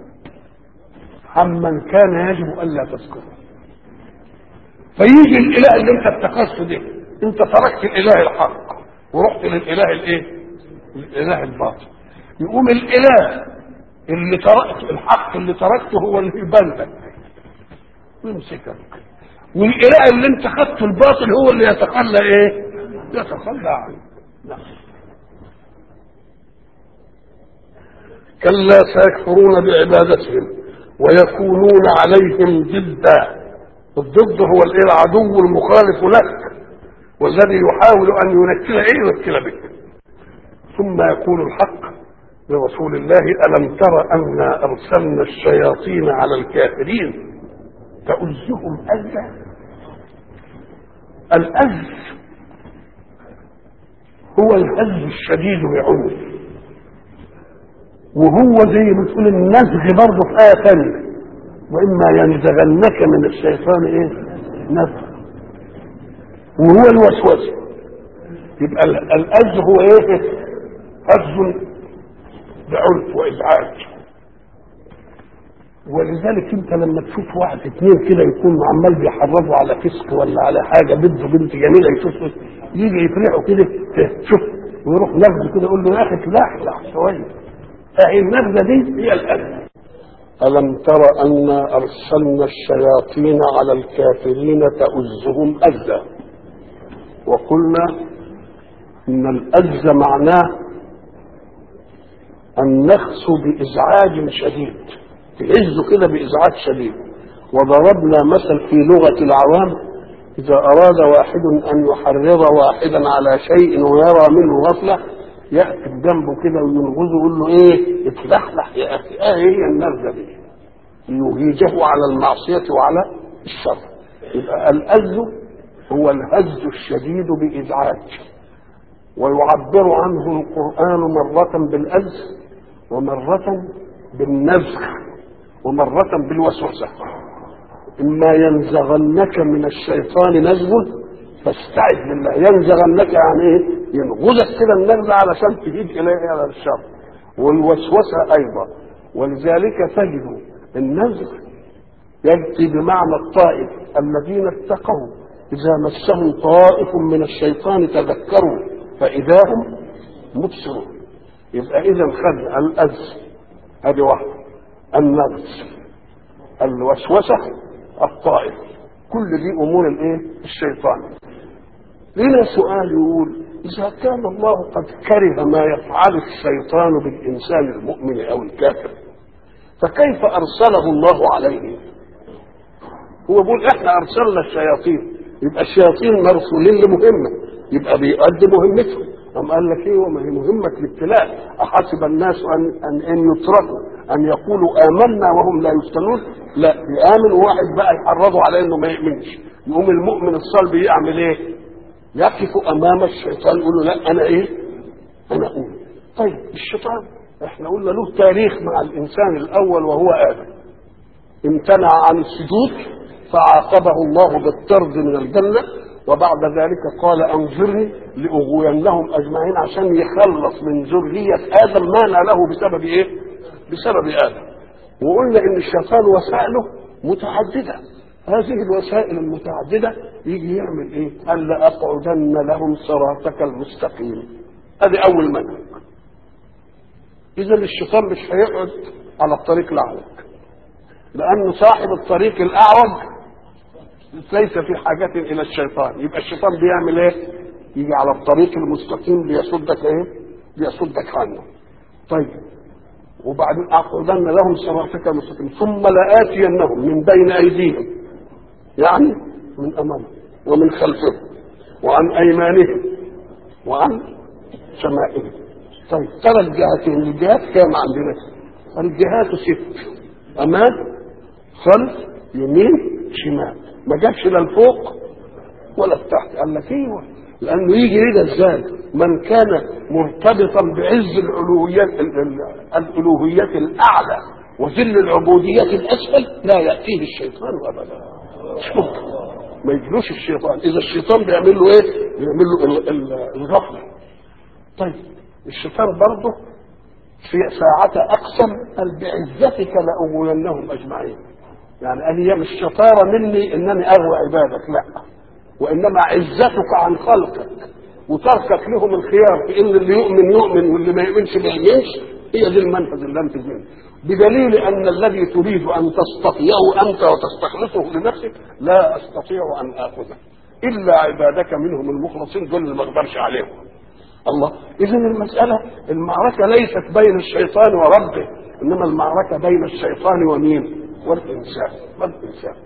عمن كان يجب ان لا تذكره فيجي الاله اللي انت اتخذته ده انت تركت الاله الحق ورحت للاله الايه؟ الاله الباطل يقوم الاله اللي تركت الحق اللي تركته هو اللي يبان لك ويمسكك والاله اللي انت خدته الباطل هو اللي يتخلى ايه؟ يتخلى عنه نعم كلا سيكفرون بعبادتهم ويكونون عليهم ضدا الضد هو الايه العدو المخالف لك والذي يحاول ان ينكل ايه ينكل بك ثم يقول الحق لرسول الله الم تر انا ارسلنا الشياطين على الكافرين تؤزهم أذى الأذ هو الهز الشديد بعنف وهو زي ما تقول النزغ برضه في آية ثانية وإما ينزغنك من الشيطان إيه؟ نزغ وهو الوسوسة يبقى ال- الأذ هو إيه؟ هز بعنف وإزعاج ولذلك انت لما تشوف واحد اثنين كده يكون عمال بيحرضوا على فسق ولا على حاجه بنت بنت جميله يشوف يجي يفرحوا كده شوف ويروح نفسه كده يقول له يا اخي تلحلح شويه اهي النبذه دي هي الاذى ألم تر أنا أرسلنا الشياطين على الكافرين تؤزهم أزا وقلنا إن الأز معناه النخس بإزعاج شديد تعز كده بإزعاج شديد وضربنا مثل في لغة العوام إذا أراد واحد أن يحرض واحدا على شيء ويرى منه غفلة يأتي بجنبه كده وينغزه يقول له إيه اتلحلح يا أخي آه هي النبذة دي يهيجه على المعصية وعلى الشر يبقى الأذ هو الهز الشديد بإزعاج ويعبر عنه القرآن مرة بالأذ ومرة بالنزغ ومرة بالوسوسة إما ينزغنك من الشيطان نزغ فاستعذ بالله ينزغنك يعني إيه؟ ينغزك كده النزغ علشان تهيج إليه على الشر والوسوسة أيضا ولذلك تجد النزغ يأتي بمعنى الطائف الذين اتقوا إذا مسهم طائف من الشيطان تذكروا فإذا هم مبصرون يبقى إذا خد الأذ هذه واحدة النغز الوسوسة الطائف كل دي أمور الإيه؟ الشيطان لنا سؤال يقول إذا كان الله قد كره ما يفعل الشيطان بالإنسان المؤمن أو الكافر فكيف أرسله الله عليه هو بيقول إحنا أرسلنا الشياطين يبقى الشياطين مرسولين لمهمة يبقى بيؤدي مهمتهم أم قال لك ايه وما هي مهمة الابتلاء أحسب الناس أن أن, أن يتركوا أن يقولوا آمنا وهم لا يفتنون لا يآمن واحد بقى يحرضوا على إنه ما يؤمنش يقوم المؤمن الصلب يعمل إيه؟ يقف أمام الشيطان يقول له لا أنا إيه؟ أنا أقول طيب الشيطان احنا قلنا له تاريخ مع الإنسان الأول وهو آدم امتنع عن السجود فعاقبه الله بالطرد من الجنة وبعد ذلك قال انظرني لاغوينهم اجمعين عشان يخلص من ذريه ادم ما ناله بسبب ايه؟ بسبب ادم. وقلنا ان الشيطان وسائله متعدده. هذه الوسائل المتعدده يجي يعمل ايه؟ قال لاقعدن لهم صراطك المستقيم. ادي اول منهج اذا الشيطان مش هيقعد على الطريق الاعوج لان صاحب الطريق الاعوج ليس في حاجة إلى الشيطان يبقى الشيطان بيعمل إيه؟ يجي على الطريق المستقيم ليصدك إيه؟ ليصدك عنه طيب وبعدين أقعدن لهم صراطك المستقيم ثم لآتينهم من بين أيديهم يعني من أمامهم ومن خلفهم وعن أيمانهم وعن شمائلهم طيب ترى الجهتين الجهات كام عندنا؟ الجهات ست أمام خلف يمين شمال ما جابش لا الفوق ولا التحت قال لك ايوه لانه يجي كده ازاي من كان مرتبطا بعز الالوهيات الالوهيات الاعلى وذل العبوديات الاسفل لا ياتيه الشيطان ابدا شوف ما يجلوش الشيطان اذا الشيطان بيعمل له ايه بيعمل له الغفله طيب الشيطان برضه في ساعة أقسم قال بعزتك لأغوينهم أجمعين يعني قال هي مش شطاره مني انني اغوى عبادك لا وانما عزتك عن خلقك وتركك لهم الخيار في ان اللي يؤمن يؤمن واللي ما يؤمنش ما يؤمنش هي دي المنفذ اللي انت منه بدليل ان الذي تريد ان تستطيعه انت وتستخلصه لنفسك لا استطيع ان اخذه الا عبادك منهم المخلصين دول اللي ما اقدرش عليهم الله اذا المساله المعركه ليست بين الشيطان وربه انما المعركه بين الشيطان ومين والإنسان والإنسان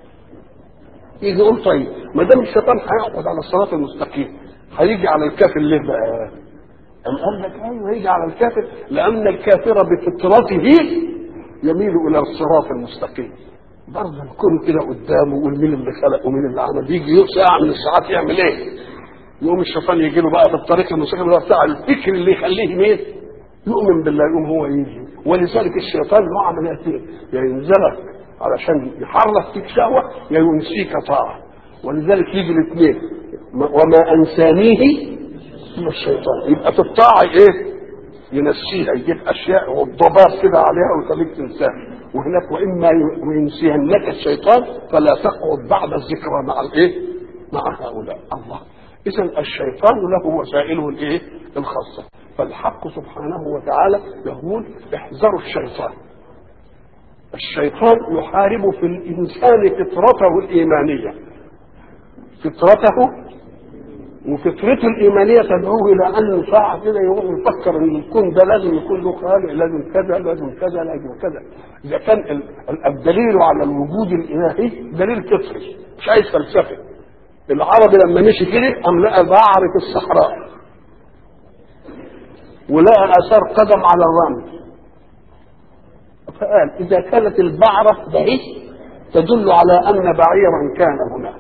يجي يقول طيب ما دام الشيطان هيقعد على الصراط المستقيم هيجي على الكافر ليه بقى؟ أم قال لك أيوه هيجي على الكافر لأن الكافر بفطرته يميل إلى الصراط المستقيم برضه نكون كده قدامه ويقول مين اللي خلق ومين اللي عمل يجي ساعة من الساعات يعمل إيه؟ يقوم الشيطان يجي له بقى بالطريق المستقيم اللي هو بتاع الفكر اللي يخليه مين؟ يؤمن بالله يقوم هو يجي ولذلك الشيطان له عمليتين يا ينزلك علشان يحرك فيك شهوة يا ينسيك طاعة ولذلك يجي الاثنين وما أنسانيه إلا الشيطان يبقى في الطاعة إيه؟ ينسيها يجيب أشياء والضباب كده عليها ويخليك تنساها وهناك وإما ينسيهنك الشيطان فلا تقعد بعد الذكرى مع الإيه؟ مع هؤلاء الله إذا الشيطان له وسائله الإيه؟ الخاصة فالحق سبحانه وتعالى يقول احذروا الشيطان الشيطان يحارب في الإنسان فطرته الإيمانية فطرته وفطرته الإيمانية تدعوه إلى أن ساعة كده يروح يفكر إن الكون ده لازم يكون له خالق لازم كذا لازم كذا لازم كذا إذا كان الدليل على الوجود الإلهي دليل فطري مش عايز فلسفة العربي لما مشي كده قام لقى بعر في الصحراء ولقى آثار قدم على الرمل فقال إذا كانت البعرة بعيد تدل على أن بعيرا كان هنا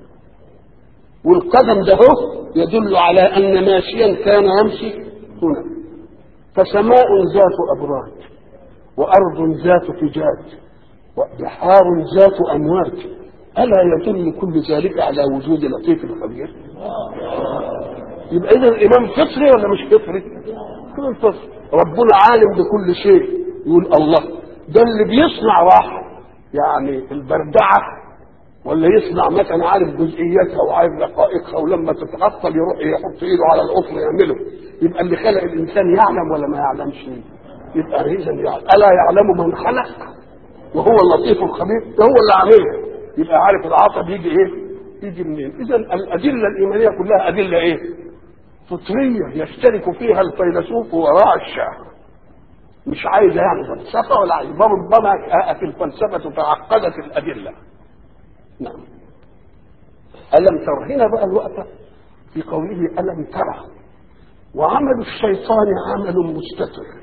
والقدم ده يدل على أن ماشيا كان يمشي هنا فسماء ذات أبراج وأرض ذات فجاج وبحار ذات أمواج ألا يدل كل ذلك على وجود لطيف خبير يبقى إذا الإمام فطري ولا مش فطري؟ إمام فطري ربنا عالم بكل شيء يقول الله ده اللي بيصنع راحة يعني البردعة ولا يصنع مثلا عارف جزئياتها وعارف دقائقها ولما تتعطل يروح يحط ايده على القطر يعمله يبقى اللي خلق الانسان يعلم ولا ما يعلمش يبقى اذا يعلم الا يعلم من خلق وهو اللطيف الخبير ده هو اللي عاملها يبقى عارف العطب يجي ايه يجي منين اذا الادله الايمانيه كلها ادله ايه فطريه يشترك فيها الفيلسوف وراء الشاعر مش عايزه يعني فلسفه ولا عايزه ربما في الفلسفه تعقدت الادله نعم ألم تر هنا بقى الوقت في قوله ألم ترى وعمل الشيطان عمل مستتر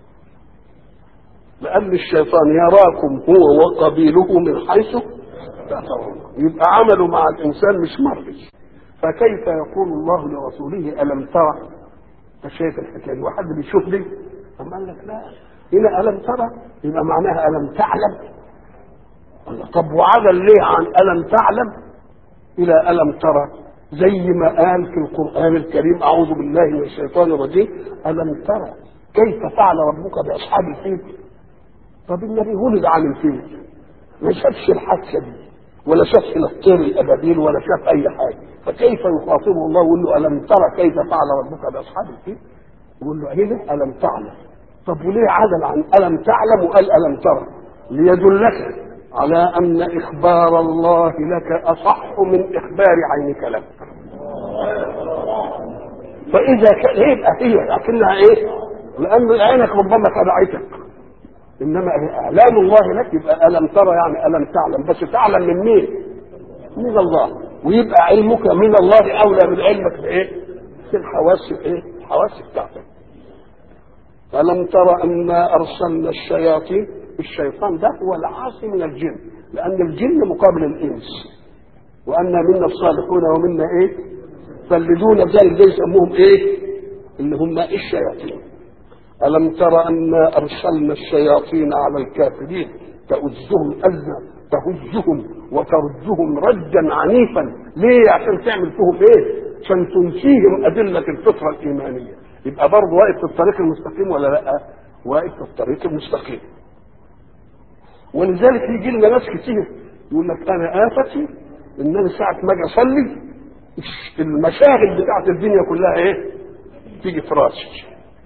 لأن الشيطان يراكم هو وقبيله من حيث لا ترون يبقى عمله مع الإنسان مش مرضي فكيف يقول الله لرسوله ألم ترى فشايف الحكاية دي واحد بيشوف دي أما قال لك لا هنا ألم ترى يبقى معناها ألم تعلم الله طب وعدل ليه عن ألم تعلم إلى ألم ترى زي ما قال في القرآن الكريم أعوذ بالله من الشيطان الرجيم ألم ترى كيف فعل ربك بأصحاب الفيل طب النبي ولد عن الفيل ما شافش الحادثة دي ولا شاف الطير الأبابيل ولا شاف أي حاجة فكيف يخاطبه الله ويقول له ألم ترى كيف فعل ربك بأصحاب الفيل يقول له هنا الم تعلم طب وليه عدل عن الم تعلم وقال الم ترى ليدلك على ان اخبار الله لك اصح من اخبار عينك لك فاذا كان يبقى هي لكنها ايه لان عينك ربما خدعتك انما اعلام الله لك يبقى الم ترى يعني الم تعلم بس تعلم من مين من الله ويبقى علمك من الله اولى من علمك بايه في الحواس ايه الحواس بتاعتك ألم تر أنا أرسلنا الشياطين الشيطان ده هو العاصي من الجن لأن الجن مقابل الإنس وأنا منا الصالحون ومنا إيه فالذون ذلك ده يسموهم إيه اللي هم الشياطين ألم تر أنا أرسلنا الشياطين على الكافرين تؤزهم أزا تهزهم وتردهم ردا عنيفا ليه عشان تعمل فيهم ايه عشان تنسيهم أدلة الفطرة الإيمانية يبقى برضه واقف في الطريق المستقيم ولا لا واقف في الطريق المستقيم ولذلك يجي لنا ناس كتير يقول لك انا افتي ان انا ساعه ما اجي اصلي المشاغل بتاعت الدنيا كلها ايه تيجي في راسي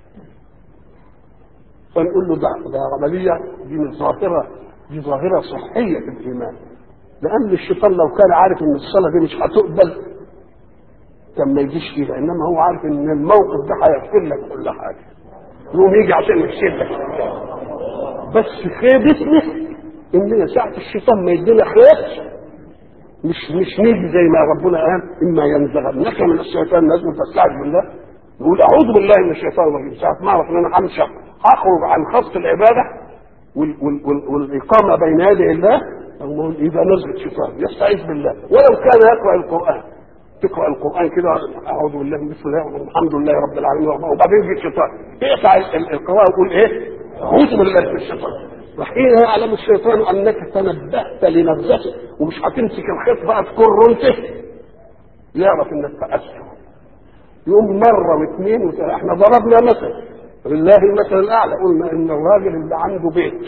فنقول له ده ده عمليه دي من ظاهره دي ظاهره صحيه في الايمان لان الشيطان لو كان عارف ان الصلاه دي مش هتقبل كان ما يجيش فيها انما هو عارف ان الموقف ده هيغفر لك كل حاجه يقوم يجي عشان يغسل لك بس خيبتنا ان ساعه الشيطان ما يدينا خير مش مش نيجي زي ما ربنا قال اما ينزغنك من الشيطان لازم تستعذ بالله نقول اعوذ بالله من الشيطان الرجيم ساعه ما اعرف ان انا همشي هخرج عن خط العباده وال وال وال والاقامه بين يدي الله يبقى نزغه شيطان يستعيذ بالله ولو كان يقرا القران تقرا القران كده اعوذ بالله من بسم الله والحمد لله رب العالمين وبعدين يجي الشيطان يقطع القراءه ويقول ايه؟ اعوذ بالله من الشيطان وحين يعلم الشيطان انك تنبهت لنفسك ومش هتمسك الخيط بقى تكر انت يعرف انك تأثر يقوم مره واثنين وثلاثه احنا ضربنا مثل لله المثل الاعلى قلنا ان الراجل اللي عنده بيت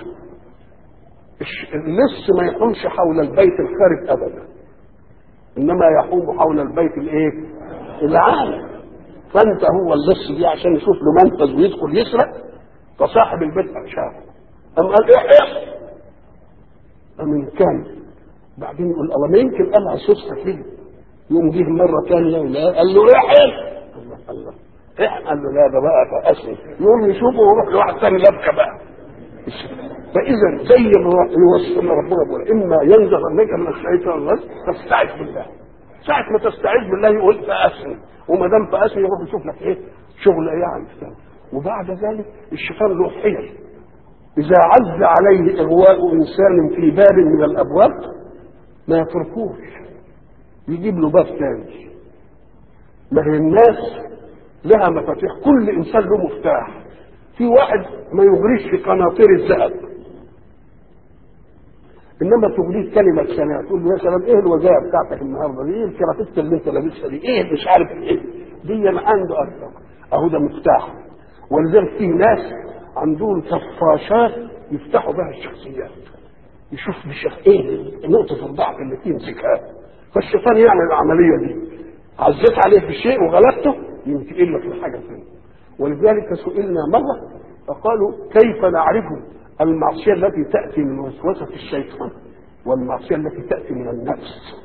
اللص ما يقومش حول البيت الخارج ابدا انما يحوم حول البيت الايه العالم فانت هو اللص دي عشان يشوف له منفذ ويدخل يسرق فصاحب البيت شافه أم قال احيا أم كان بعدين يقول الله ما يمكن قالها صدفة كده يقوم جه مرة ثانية ولا قال له احيا الله الله احيا قال له لا ده بقى فأسلم يقوم يشوفه ويروح لواحد ثاني لبكة بقى فإذا زي ما يوصلنا ربنا بيقول إما ينزغ منك من الشيطان الرجيم فاستعذ بالله ساعة ما تستعيذ بالله يقول فأسلم وما دام فأسلم يروح يشوف لك إيه شغل إيه يعني وبعد ذلك الشيطان له حيل إذا عز عليه إغواء إنسان في باب من الأبواب ما يتركوش يجيب له باب ثاني ما هي الناس لها مفاتيح كل إنسان له مفتاح في واحد ما يغريش في قناطير الذهب انما تغريه كلمه سلام تقول له يا سلام ايه الوجايه بتاعتك النهارده دي ايه الكرافته اللي انت لابسها دي ايه مش عارف ايه دي ما عنده اكثر اهو ده مفتاح ولذلك في ناس عندهم طفاشات يفتحوا بها الشخصيات يشوف بشخ ايه نقطة الضعف اللي تمسكها فالشيطان يعمل العملية دي عزيت عليه بشيء وغلبته ينتقل لك لحاجة ثانية ولذلك سئلنا مرة فقالوا كيف نعرف المعصية التي تأتي من وسوسة الشيطان والمعصية التي تأتي من النفس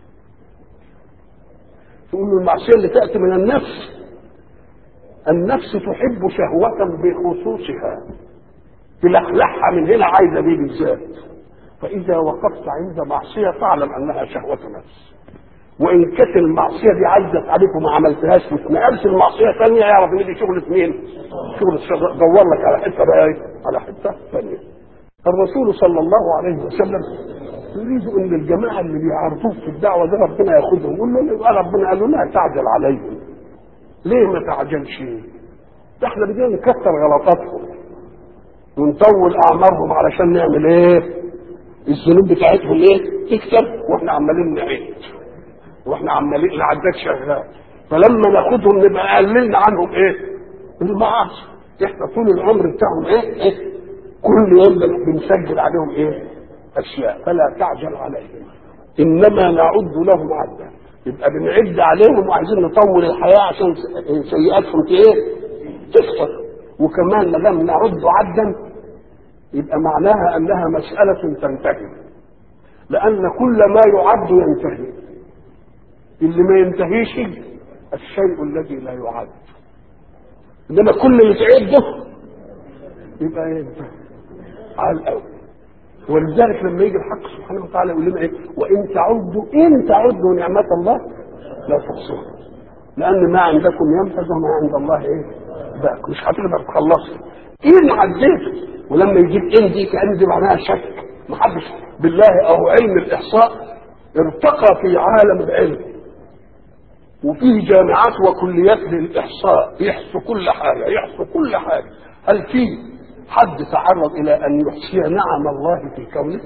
تقول له المعصية اللي تأتي من النفس النفس تحب شهوة بخصوصها تلحلحها من هنا عايزة دي بالذات فإذا وقفت عند معصية فاعلم أنها شهوة نفس وإن كانت المعصية دي عزت عليك وما عملتهاش واتنقلت المعصية ثانية يعرف إن دي شغلة مين؟ شغلة الشيطان دور لك على حتة بقى إيه؟ على حتة ثانية الرسول صلى الله عليه وسلم يريد ان الجماعه اللي بيعارضوك في الدعوه دي ربنا ياخذهم يقول له ربنا قال له لا تعجل عليهم ليه ما تعجلش ده احنا بدنا نكثر غلطاتهم ونطول اعمارهم علشان نعمل ايه الذنوب بتاعتهم ايه تكتر واحنا عمالين نعيد واحنا عمالين العداد شغال فلما ناخدهم نبقى قللنا عنهم ايه المعاصي احنا طول العمر بتاعهم ايه, إيه؟ كل يوم بنسجل عليهم ايه اشياء فلا تعجل عليهم انما نعد لهم عدا يبقى بنعد عليهم وعايزين نطول الحياه عشان سيئاتهم ايه تفطر وكمان ما دام نعد عدا يبقى معناها انها مساله تنتهي لان كل ما يعد ينتهي اللي ما ينتهيش الشيء الذي لا يعد انما كل اللي تعده يبقى ينتهي على الاول ولذلك لما يجي الحق سبحانه وتعالى يقول لنا ايه وان تعدوا ان تعدوا نعمه الله لا تحصوها لان ما عندكم ينفذ وما عند الله ايه باق مش هتقدر تخلصه ان عديته ولما يجيب ان دي كان دي معناها شك ما حدش بالله او علم الاحصاء ارتقى في عالم العلم وفيه جامعات وكليات للاحصاء يحصوا كل حاجه يحصوا كل حاجه هل في حد تعرض الى ان يحصي نعم الله في كونه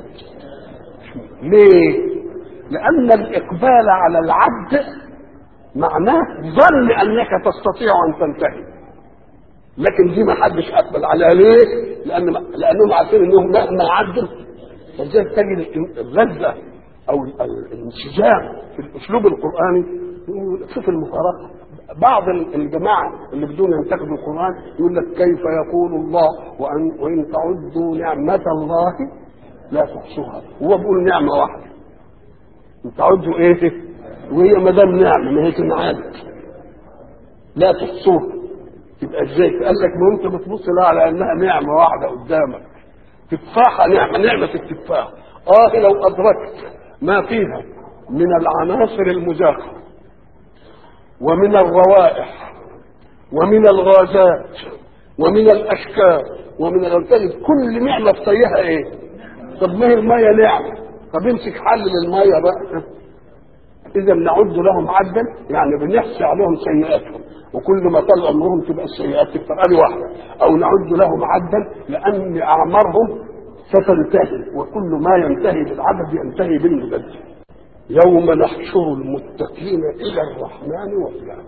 ليه لان الاقبال على العبد معناه ظن انك تستطيع ان تنتهي لكن دي ما حدش اقبل عليها ليه لان لانهم عارفين انهم مهما عدوا فلذلك تجد اللذه او الانسجام في الاسلوب القراني شوف المفارقه بعض الجماعه اللي بدون ينتقدوا القران يقول لك كيف يقول الله وان وان تعدوا نعمه الله لا تحصوها هو بيقول نعمه واحده ان تعدوا ايه وهي ما دام نعمه ما هي تنعاد لا تحصوها يبقى ازاي قال لك ما انت بتبص لها على انها نعمه واحده قدامك تفاحه نعمه نعمه التفاح اه لو ادركت ما فيها من العناصر المذاقه ومن الروائح ومن الغازات ومن الاشكال ومن الغازات كل نعمه في طيها ايه طب ما هي الميه نعمه طب امسك حلل الميه بقى اذا نعد لهم عدا يعني بنحصي عليهم سيئاتهم وكل ما طال عمرهم تبقى السيئات تكتر ادي واحده او نعد لهم عدا لان اعمارهم ستنتهي وكل ما ينتهي بالعدد ينتهي بالمدد يوم نحشر المتقين الى الرحمن وفدا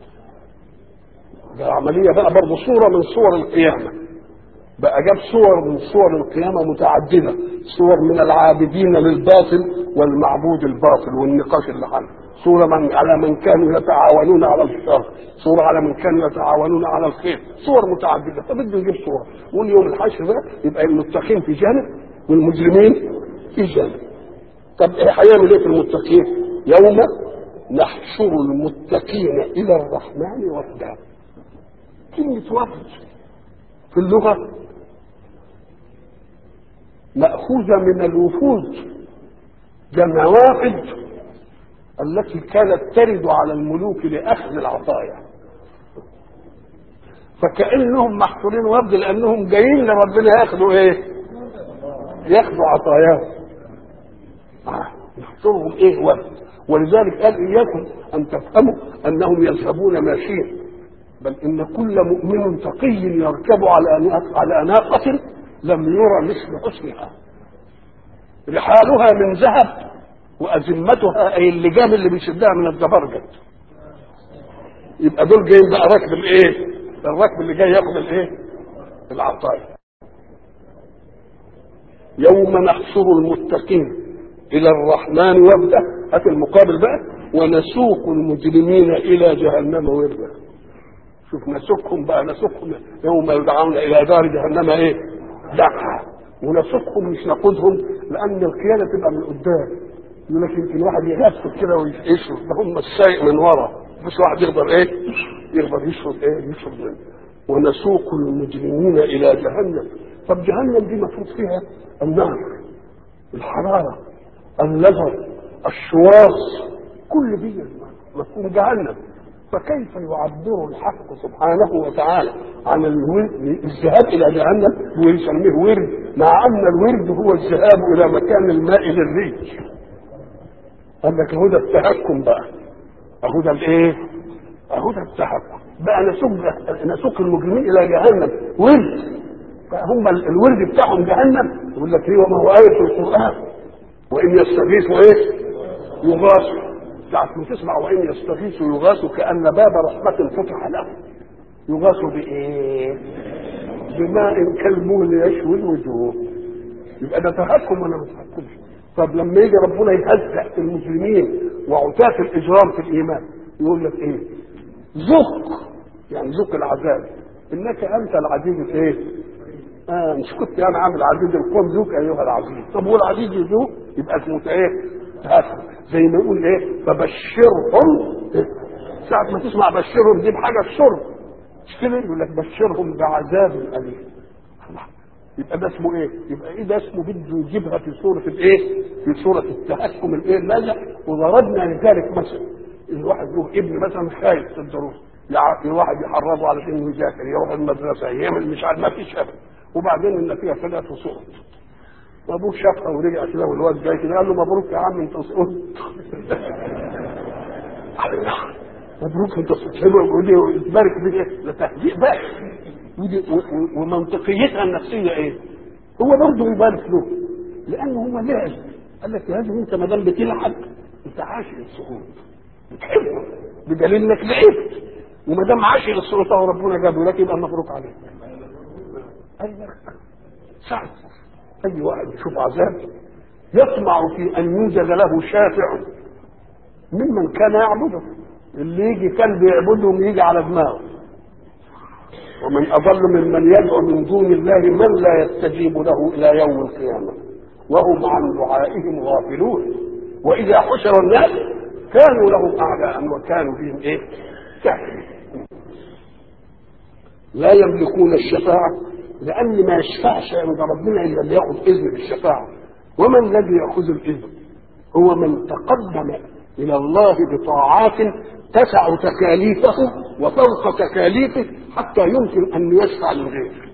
ده عمليه بقى برضه صوره من صور القيامه بقى جاب صور من صور القيامه متعدده صور من العابدين للباطل والمعبود الباطل والنقاش اللي عنه صورة من على من كانوا يتعاونون على الشر صورة على من كانوا يتعاونون على الخير صور متعددة فبده يجيب صورة واليوم الحشر ده يبقى المتقين في جانب والمجرمين في جانب طب ايه هيعمل ايه في المتقين يوم نحشر المتقين الى الرحمن وفدا كلمة وفد في اللغة مأخوذة من الوفود جمع وافد التي كانت ترد على الملوك لأخذ العطايا فكأنهم محصورين وفد لأنهم جايين لربنا ياخدوا إيه؟ ياخدوا عطاياهم آه. يحصرهم إيه وفد ولذلك قال إياكم أن تفهموا أنهم يذهبون ماشيين بل إن كل مؤمن تقي يركب على على ناقة لم يرى مثل حسنها رحالها من ذهب وأزمتها أي اللجام اللي بيشدها من الزبرجد يبقى دول جايين بقى راكب الايه؟ الراكب اللي جاي ياخد الايه؟ العطايا يوم نحشر المتقين إلى الرحمن وفدا هات المقابل بقى ونسوق المجرمين إلى جهنم وردا شوف نسوقهم بقى نسوقهم يوم يدعون إلى دار جهنم إيه؟ دعا ونسوقهم مش ناخدهم لأن القيادة تبقى من قدام يقول لك يمكن واحد يغفل كده ويشرب ده هم السايق من ورا مش واحد يقدر ايه يقدر يشرب ايه يشرب منه ونسوق المجرمين الى جهنم طب جهنم دي مفروض فيها النار الحراره اللظى الشواص كل دي مفهوم جهنم فكيف يعبر الحق سبحانه وتعالى عن الذهاب الى جهنم ويسميه ورد مع ان الورد هو الذهاب الى مكان الماء للريح قال لك اهو ده التهكم بقى اهو ده الايه؟ اهو ده التهكم بقى نسوق نسوق المجرمين الى جهنم ورد فهم الورد بتاعهم جهنم يقول لك ايه وما هو آية في القرآن وإن يستغيثوا إيه؟ يغاثوا ساعة ما تسمع وإن يستغيثوا يغاثوا كأن باب رحمة فتح له يغاثوا بإيه؟ بماء كالمول يشوي الوجوه يبقى ده تهكم ولا ما تهكمش؟ طب لما يجي ربنا يهزأ في المسلمين وعتاة الإجرام في الإيمان يقول لك إيه؟ ذق يعني ذق العذاب انك انت العزيز الايه؟ اه مش كنت انا عامل عزيز القوم ذوك ايها العزيز طب هو العزيز يذوق يبقى اسمه ايه؟ تهكم زي ما يقول ايه؟ فبشرهم إيه؟ ساعة ما تسمع بشرهم دي بحاجة الشرب مش كده يقول لك بشرهم بعذاب أليم يبقى ده اسمه ايه؟ يبقى ايه ده اسمه بده يجيبها في سورة الايه؟ في سورة التهكم الايه؟ لا وضربنا لذلك مثلا الواحد له ابن مثلا خايف في الدروس يع- الواحد يحرضه على انه يذاكر يروح المدرسه يعمل مش عارف ما فيش ابدا وبعدين النتيجه طلعت وسقط ابوه شافها ورجع كده والواد جاي كده قال له مبروك يا عم انت سقطت مبروك انت سقطت ودي تبارك فيك ايه؟ ده تهزيء بقى ودي و- و- ومنطقيتها النفسيه ايه؟ هو برضه يبارك له لانه هو لعب قال لك يا هذا انت ما دام بتلعب انت عاشق السقوط بتحبه بدليل انك لعبت وما دام عاشق السقوط اهو ربنا جابه لك يبقى مبروك عليك ايوه سعد اي واحد يشوف عذاب يطمع في ان يوجد له شافع ممن كان يعبده اللي يجي كان بيعبدهم يجي على دماغه ومن اضل ممن يدعو من دون الله من لا يستجيب له الى يوم القيامه وهم عن دعائهم غافلون واذا حشر الناس كانوا لهم اعداء وكانوا بهم ايه؟ كافرين لا يملكون الشفاعه لان ما يشفعش عند ربنا الا اللي ياخذ اذن بالشفاعه ومن الذي ياخذ الاذن؟ هو من تقدم الى الله بطاعات تسع تكاليفه وفوق تكاليفه حتى يمكن ان يشفع للغير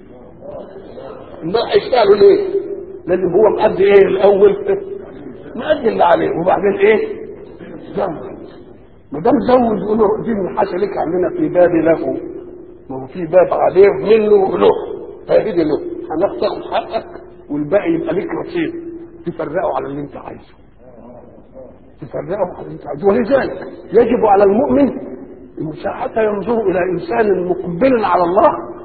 ما هيشفع له ليه؟ لازم هو مأدي ايه الاول؟ مأدي اللي عليه وبعدين ايه؟ زود ما دام زود يقول له دي من حاجه لك عندنا في باب له ما هو في باب عليه منه له فهدي له هناك تاخد حقك والباقي يبقى لك رصيد تفرقه على اللي انت عايزه تفرقه على اللي انت عايزه ولذلك يجب على المؤمن انه ساعتها ينظر الى انسان مقبل على الله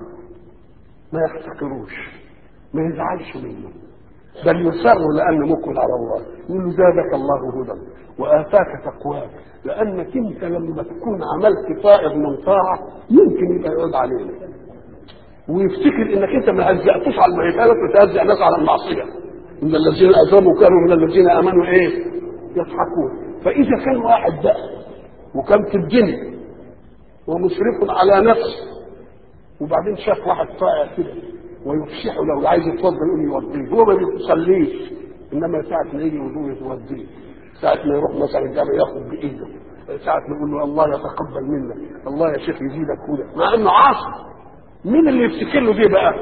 ما يحتقروش ما يزعلش منه بل يسر لانه مقبل على الله يقول له زادك الله هدى واتاك تقواك لانك انت لما تكون عملت فائض من طاعه يمكن يبقى يعود علينا ويفتكر انك انت ما هزأتوش على المعتادات وتهزأ ناس على المعصيه ان الذين اجرموا كانوا من الذين امنوا ايه؟ يضحكون فاذا كان واحد بقى وكان في الدنيا ومشرف على نفسه وبعدين شاف واحد طائع كده ويفشحه لو عايز يتوضا يقوم يوديه هو ما بيصليش انما ساعه ما يجي وضوء يوديه ساعه ما يروح مثلا الجامع ياخد بايده ساعه ما يقول له الله يتقبل منك الله يا شيخ يزيدك هدى مع انه عاصي مين اللي يفتكر له دي بقى؟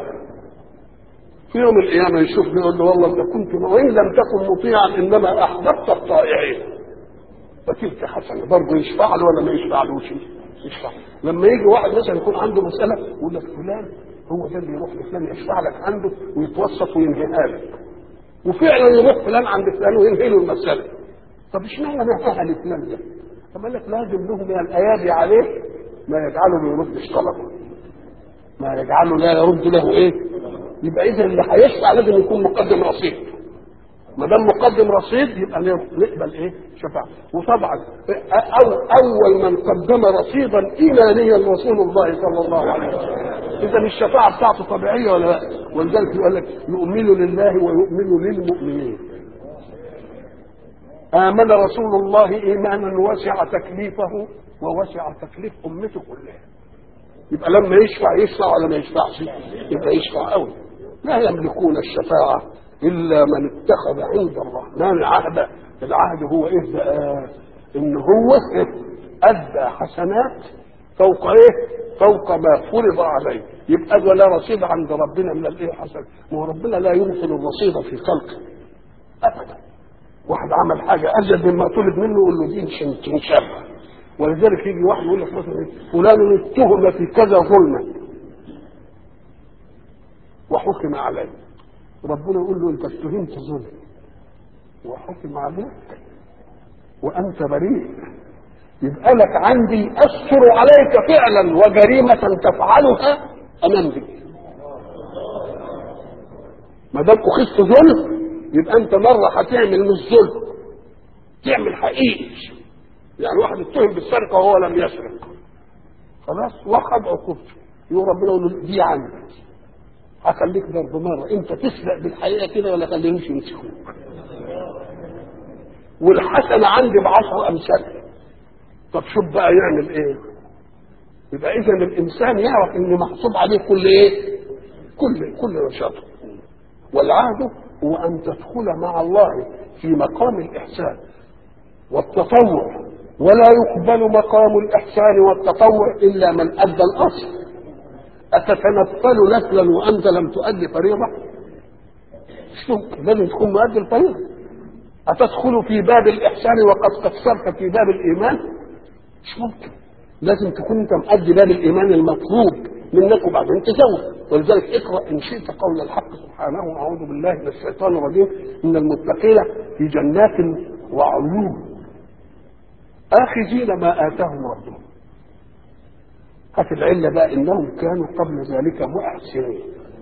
في يوم القيامه يشوفني يقول له والله انت كنت وان لم تكن مطيعا انما احببت الطائعين فتلك حسنه برضه يشفع له ولا ما يشفعلوش؟ يشفع لما يجي واحد مثلا يكون عنده مساله يقول لك فلان هو ده اللي يروح لفلان يشفع لك عنده ويتوسط وينهيها لك وفعلا يروح فلان عند فلان وينهي له المساله طب اشمعنى نهاها لفلان ده؟ طب قال لك لازم له من الايادي عليه ما يجعله ما يردش طلبه ما يجعله لا يرد له ايه؟ يبقى اذا اللي هيشفع لازم يكون مقدم رصيد ما دام مقدم رصيد يبقى نقبل ايه؟ شفاعة وطبعا أو اول من قدم رصيدا ايمانيا رسول الله صلى الله عليه وسلم اذا الشفاعه بتاعته طبيعيه ولا لا؟ ولذلك يقول لك يؤمن لله ويؤمن للمؤمنين آمن رسول الله إيمانا وسع تكليفه ووسع تكليف أمته كلها يبقى لما يشفع يشفع ولا ما يشفعش يبقى يشفع قوي لا يملكون الشفاعة إلا من اتخذ عند الرحمن عهدا العهد هو إيه بقى إن هو أدى حسنات فوق إيه فوق ما فرض عليه يبقى ده لا رصيد عند ربنا من الإيه حسن ما هو ربنا لا يمثل الرصيد في خلقه أبدا واحد عمل حاجة أزيد مما طلب منه يقول له دي تنشر ولذلك يجي واحد يقول لك مثلا فلان اتهم في كذا ظلما وحكم عليه ربنا يقول له انت اتهمت ظلم وحكم عليك وانت بريء يبقى لك عندي اذكر عليك فعلا وجريمه تفعلها امام بك ما دام اخذت ظلم يبقى انت مره هتعمل مش ظلم تعمل حقيقي يعني واحد اتهم بالسرقه وهو لم يسرق خلاص واخد عقوبته يقول ربنا يقول له دي عندك هخليك ضرب مره انت تسرق بالحقيقه كده ولا خليهمش يمسكوك والحسنه عندي بعشر امثال طب شوف بقى يعمل ايه يبقى اذا الانسان يعرف ان محسوب عليه كل ايه كل كل نشاطه والعهد هو ان تدخل مع الله في مقام الاحسان والتطوع ولا يقبل مقام الاحسان والتطوع الا من ادى الاصل اتتنفل نفلا وانت لم تؤدي فريضه مش ممكن لازم تكون مؤدي الفريضه اتدخل في باب الاحسان وقد قصرت في باب الايمان مش ممكن لازم تكون انت مؤدي باب الايمان المطلوب منك وبعدين تزود ولذلك اقرا ان شئت قول الحق سبحانه اعوذ بالله من الشيطان الرجيم ان المتقين في جنات وعيون اخذين ما اتاهم ربهم هات العله بقى انهم كانوا قبل ذلك محسنين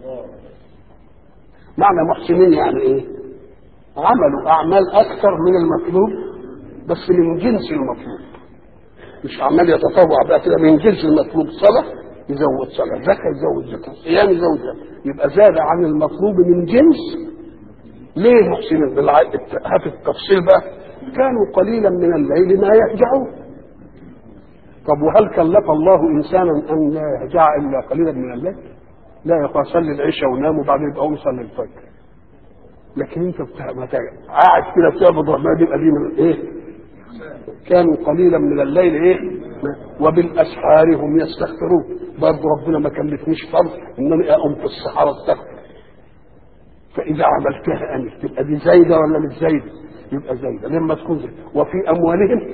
معنى محسنين يعني ايه عملوا اعمال اكثر من المطلوب بس من جنس المطلوب مش عمال يتطوع بقى كده من جنس المطلوب صلاه يزود صلاه زكاه يزود زكاه صيام يزود زكاه يبقى زاد عن المطلوب من جنس ليه محسنين بالعقل هات التفصيل بقى كانوا قليلا من الليل ما يهجعون طب وهل كلف الله انسانا ان لا يهجع الا قليلا من الليل؟ لا يقع صلي العشاء ونام وبعدين يبقى قوم صلي الفجر. لكن انت بتاع ما قاعد كده بتعبد الرحمن يبقى دي من ايه؟ كانوا قليلا من الليل ايه؟ وبالاسحار هم يستغفرون برضه ربنا ما كلفنيش فرض انني اقوم في الصحراء استغفر. فاذا عملتها انت تبقى دي زايده ولا مش زايده؟ يبقى زايده لما تكون زايده وفي اموالهم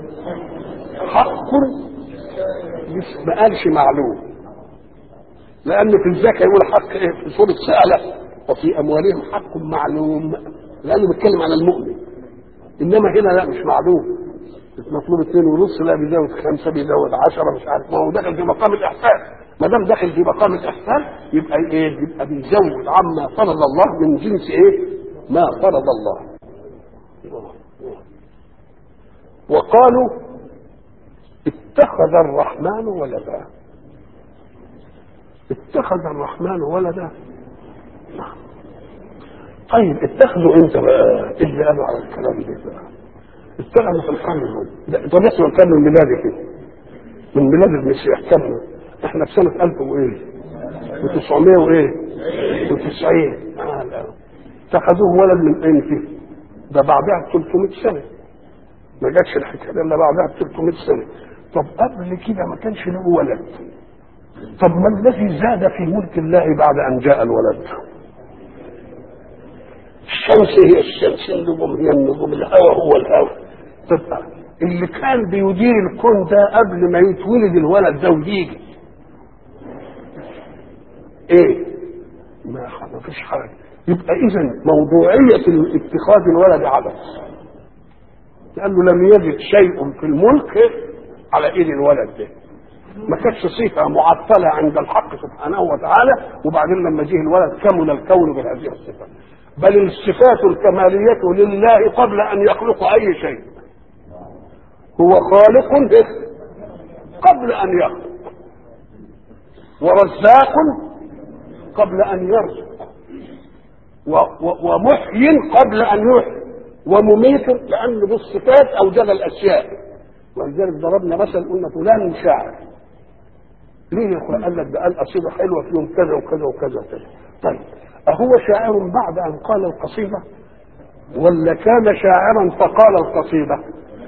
حق ما قالش معلوم لأن في الزكاة يقول حق إيه في سورة سألة وفي أموالهم حق معلوم لأنه بيتكلم على المؤمن إنما هنا لا مش معلوم مطلوب اثنين ونص لا بيزود خمسة بيزود عشرة مش عارف ما هو داخل في مقام الإحسان ما دام داخل في مقام الإحسان يبقى إيه يبقى بيزود عما فرض الله من جنس إيه ما فرض الله وقالوا اتخذ الرحمن ولدا اتخذ الرحمن ولدا طيب اتخذوا انت بقى ايه اللي قالوا على الكلام ده بقى اتخذوا في القرن ده طب احنا كان من ميلادي كده من ميلاد المسيح كم احنا في سنه 1000 وايه و900 وايه و90 آه لا اتخذوه ولد من اين فيه ده بعدها ب 300 سنه ما جاتش الحكايه الا بعدها ب 300 سنه طب قبل كده ما كانش له ولد طب ما الذي زاد في ملك الله بعد ان جاء الولد الشمس هي الشمس النجوم هي النجوم الهوى هو الهوى طب اللي كان بيدير الكون ده قبل ما يتولد الولد ده ويجي ايه ما ما فيش حاجه يبقى اذا موضوعيه اتخاذ الولد عبث لانه لم يجد شيء في الملك على ايد الولد ده ما كانتش صفه معطله عند الحق سبحانه وتعالى وبعدين لما جه الولد كمل الكون بهذه الصفه بل الصفات الكماليه لله قبل ان يخلق اي شيء هو خالق قبل ان يخلق ورزاق قبل ان يرزق ومحيي قبل ان يحيي ومميت لانه بالصفات اوجد الاشياء ولذلك ضربنا مثل قلنا فلان شاعر ليه يا اخويا قال لك ده قال قصيده حلوه فيهم كذا وكذا وكذا وكذا طيب اهو شاعر بعد ان قال القصيده ولا كان شاعرا فقال القصيده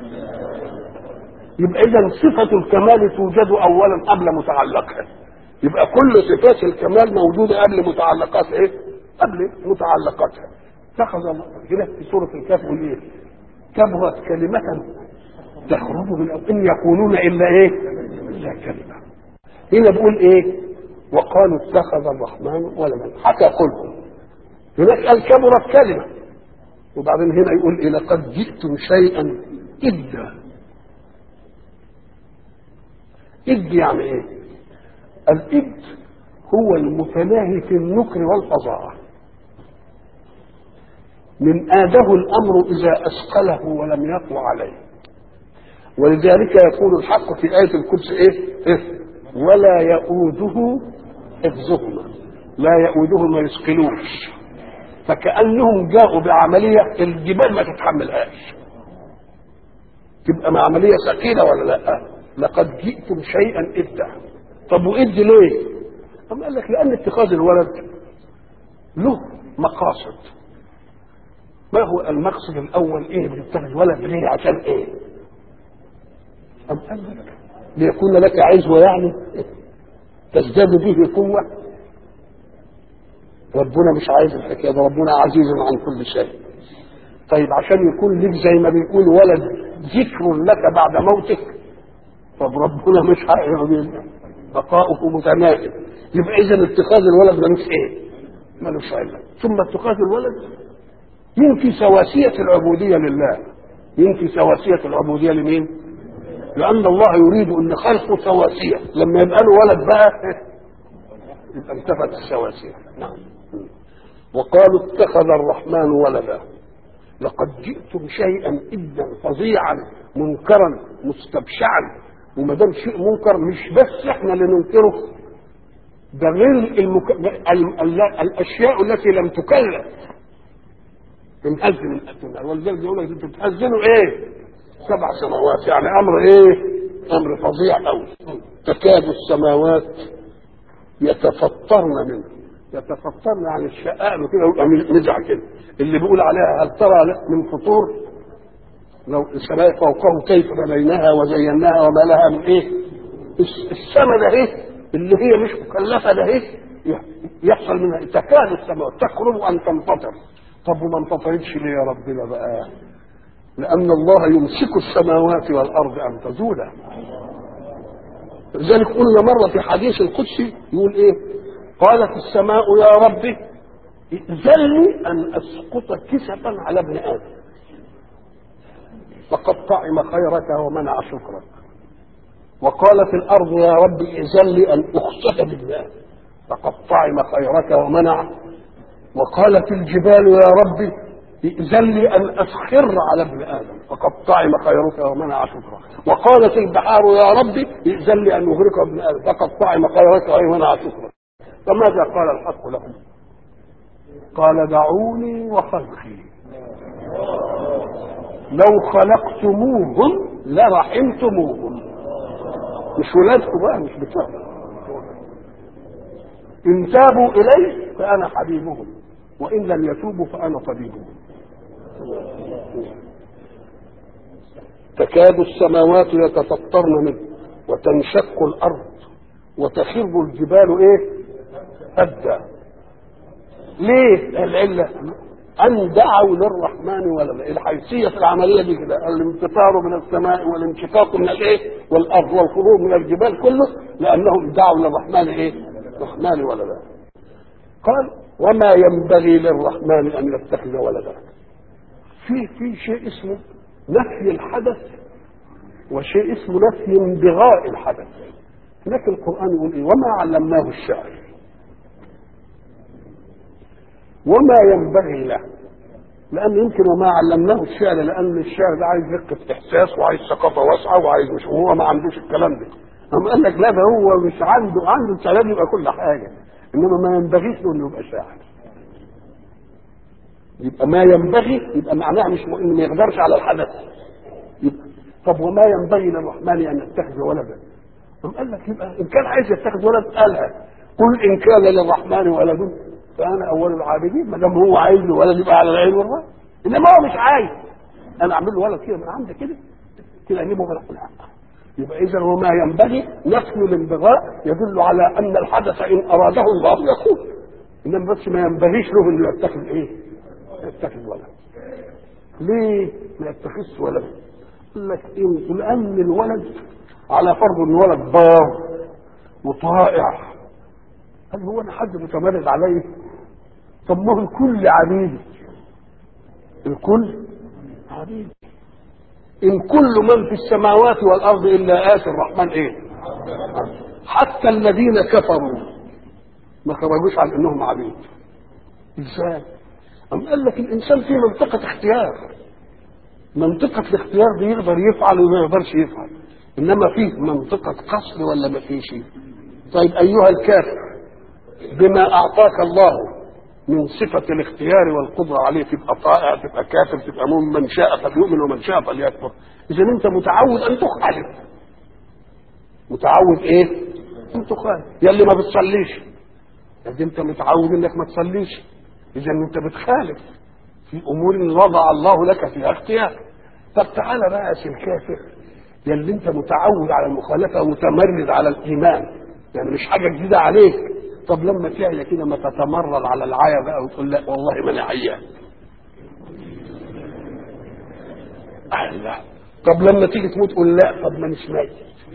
يبقى اذا صفه الكمال توجد اولا قبل متعلقها يبقى كل صفات الكمال موجوده قبل متعلقات ايه قبل متعلقاتها اتخذ هنا في سوره الكهف يقول ايه كبرت كلمه تخرج من ان يقولون الا ايه الا كلمه هنا بيقول ايه وقالوا اتخذ الرحمن ولدا حتى قلت هناك قال كبرت كلمه وبعدين هنا يقول ايه لقد جئتم شيئا إدا إد يعني ايه الإد هو المتناهي في النكر والفظاعة من آده الأمر إذا أثقله ولم يقوى عليه ولذلك يقول الحق في آية القدس إيه؟ إيه؟ ولا يؤوده حفظهما لا يؤوده ما يثقلوش فكأنهم جاءوا بعملية الجبال ما تتحملهاش تبقى عملية ثقيلة ولا لا لقد جئتم شيئا إدا طب وإد ليه أم قال لك لأن اتخاذ الولد له مقاصد ما هو المقصد الأول إيه بتتخذ ولد ليه عشان إيه أم قال لك ليكون لك عزوة يعني تزداد به قوة ربنا مش عايز الحكاية ده ربنا عزيز عن كل شيء طيب عشان يكون لك زي ما بيقول ولد ذكر لك بعد موتك طب ربنا مش عايز بقاؤه متناسب يبقى اذا اتخاذ الولد ملوش ايه؟ ملوش علة ثم اتخاذ الولد ينفي سواسية العبودية لله ينفي سواسية العبودية لمين؟ لأن الله يريد أن خلقه سواسية لما يبقى له ولد بقى يبقى انتفت السواسية نعم وقالوا اتخذ الرحمن ولدا لقد جئتم شيئا إدا فظيعا منكرا مستبشعا وما دام شيء منكر مش بس احنا اللي ننكره ده غير المك... ال... ال... الاشياء التي لم تكلف تنهزم الاسماء ولذلك يقول لك انتوا بتهزنوا ايه؟ سبع سماوات يعني امر ايه؟ امر فظيع قوي تكاد السماوات يتفطرن منه يتفطرن عن الشقائق كده ويبقى نزع كده اللي بيقول عليها هل ترى من فطور لو السماء فوقه كيف بنيناها وزيناها وما لها من ايه السماء ده ايه اللي هي مش مكلفه ده ايه يحصل منها تكاد السماء تقرب ان تنفطر طب وما انفطرتش ليه يا ربنا بقى لان الله يمسك السماوات والارض ان تزولا لذلك قلنا مره في حديث القدسي يقول ايه قالت السماء يا ربي ائذن لي ان اسقط كسفا على ابن ادم فقد طعم خيرك ومنع شكرك وقالت الارض يا رب ائذن لي ان اخسف بالله فقد طعم خيرك ومنع وقالت الجبال يا رب ائذن لي ان اسخر على ابن ادم فقد طعم خيرك ومنع شكرك وقالت البحار يا رب ائذن لي ان اغرق ابن ادم فقد طعم خيرك ومنع شكرك فماذا قال الحق لهم قال دعوني وخلقي لو خلقتموهم لرحمتموهم مش ولادكم بقى مش بتوعنا ان تابوا الي فانا حبيبهم وان لم يتوبوا فانا طبيبهم تكاد السماوات يتفطرن منه وتنشق الارض وتخر الجبال ايه هدا ليه العله أن دعوا للرحمن ولدا الحيثية في العملية دي كده الانفطار من السماء والانشقاق من الايه والأرض والخروج من الجبال كله لأنهم دعوا للرحمن ايه الرحمن ولدا قال وما ينبغي للرحمن أن يتخذ ولدا في في شيء اسمه نفي الحدث وشيء اسمه نفي انبغاء الحدث هناك القرآن يقول ايه وما علمناه الشعر وما ينبغي له لان يمكن وما علمناه الشعر لان الشعر ده عايز دقه احساس وعايز ثقافه واسعه وعايز مش وهو ما عندوش الكلام ده اما قال لك لا ده هو مش عنده عنده استعداد يبقى كل حاجه انما ما ينبغيش له انه يبقى شاعر يبقى ما ينبغي يبقى معناها مش انه ما يقدرش على الحدث يبقى طب وما ينبغي للرحمن ان يتخذ ولدا قام قال لك يبقى ان كان عايز يتخذ ولد قالها قل ان كان للرحمن ولد فانا اول العابدين ما دام هو عايز له ولد يبقى على العين والراس انما هو مش عايز انا اعمل له ولد كده من عندي كده كده اجيبه من الحق يبقى اذا وما ينبغي نفي الانبغاء يدل على ان الحدث ان اراده الله يكون انما بس ما ينبغيش له انه يتخذ ايه؟ يتخذ ولد ليه ما يتخذش ولد؟ يقول لك إيه؟ لان الولد على فرض ان ولد بار وطائع قال هو انا حد متمرد عليه طب ما هو الكل عبيد الكل عبيد ان كل من في السماوات والارض الا اتي الرحمن ايه حتى الذين كفروا ما خرجوش عن انهم عبيد ازاي أم قال لك الانسان في منطقه اختيار منطقه الاختيار دي يقدر يفعل وما يقدرش يفعل انما فيه منطقه قصر ولا ما فيش طيب ايها الكافر بما اعطاك الله من صفة الاختيار والقدرة عليه تبقى طائع تبقى كافر تبقى مؤمن من شاء فليؤمن ومن شاء فليكفر إذا أنت متعود أن تخالف متعود إيه؟ أن تخالف يا اللي ما بتصليش يا أنت متعود إنك ما تصليش إذا أنت بتخالف في أمور وضع الله لك فيها اختيار طب تعالى بقى يا الكافر يا اللي أنت متعود على المخالفة ومتمرد على الإيمان يعني مش حاجة جديدة عليك طب لما تعلى كده ما تتمرد على العيا بقى وتقول لا والله ما انا عيان لا طب لما تيجي تموت تقول لا طب ما مش ميت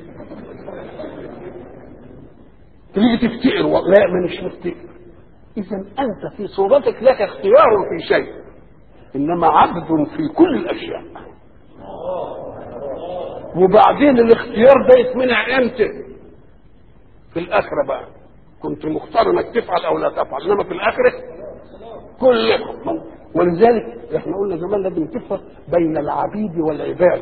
تيجي تفتقر لا ما مش مفتقر اذا انت في صورتك لك اختيار في شيء انما عبد في كل الاشياء وبعدين الاختيار ده يتمنع امتى في الاخره بقى كنت مختار انك تفعل او لا تفعل انما في الاخره كلكم ولذلك احنا قلنا زمان لازم تفرق بين العبيد والعباد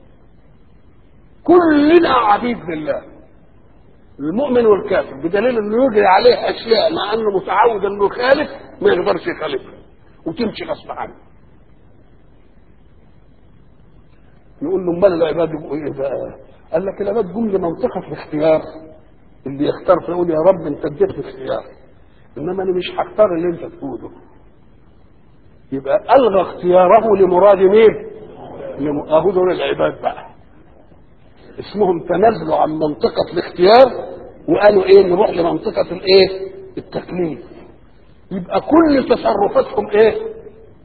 كلنا عبيد لله المؤمن والكافر بدليل انه يجري عليه اشياء مع انه متعود انه يخالف ما يقدرش يخالفها وتمشي غصب عنه نقول له امال العباد يبقوا ايه بقى؟ قال لك العباد جم لمنطقه الاختيار اللي يختار فيقول يا رب انت اديتني اختيار انما انا مش هختار اللي انت تقوله يبقى الغى اختياره لمراد مين؟ اهو دول العباد بقى اسمهم تنازلوا عن منطقة الاختيار وقالوا ايه نروح لمنطقة الايه؟ التكليف يبقى كل تصرفاتهم ايه؟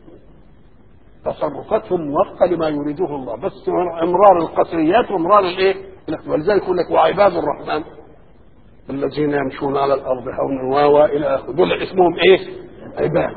تصرفاتهم وفقا لما يريده الله بس امرار القصريات وامرار الايه؟ ولذلك يقول لك وعباد الرحمن الذين يمشون على الارض هونا واوا الى اخره دول اسمهم ايه؟ عباد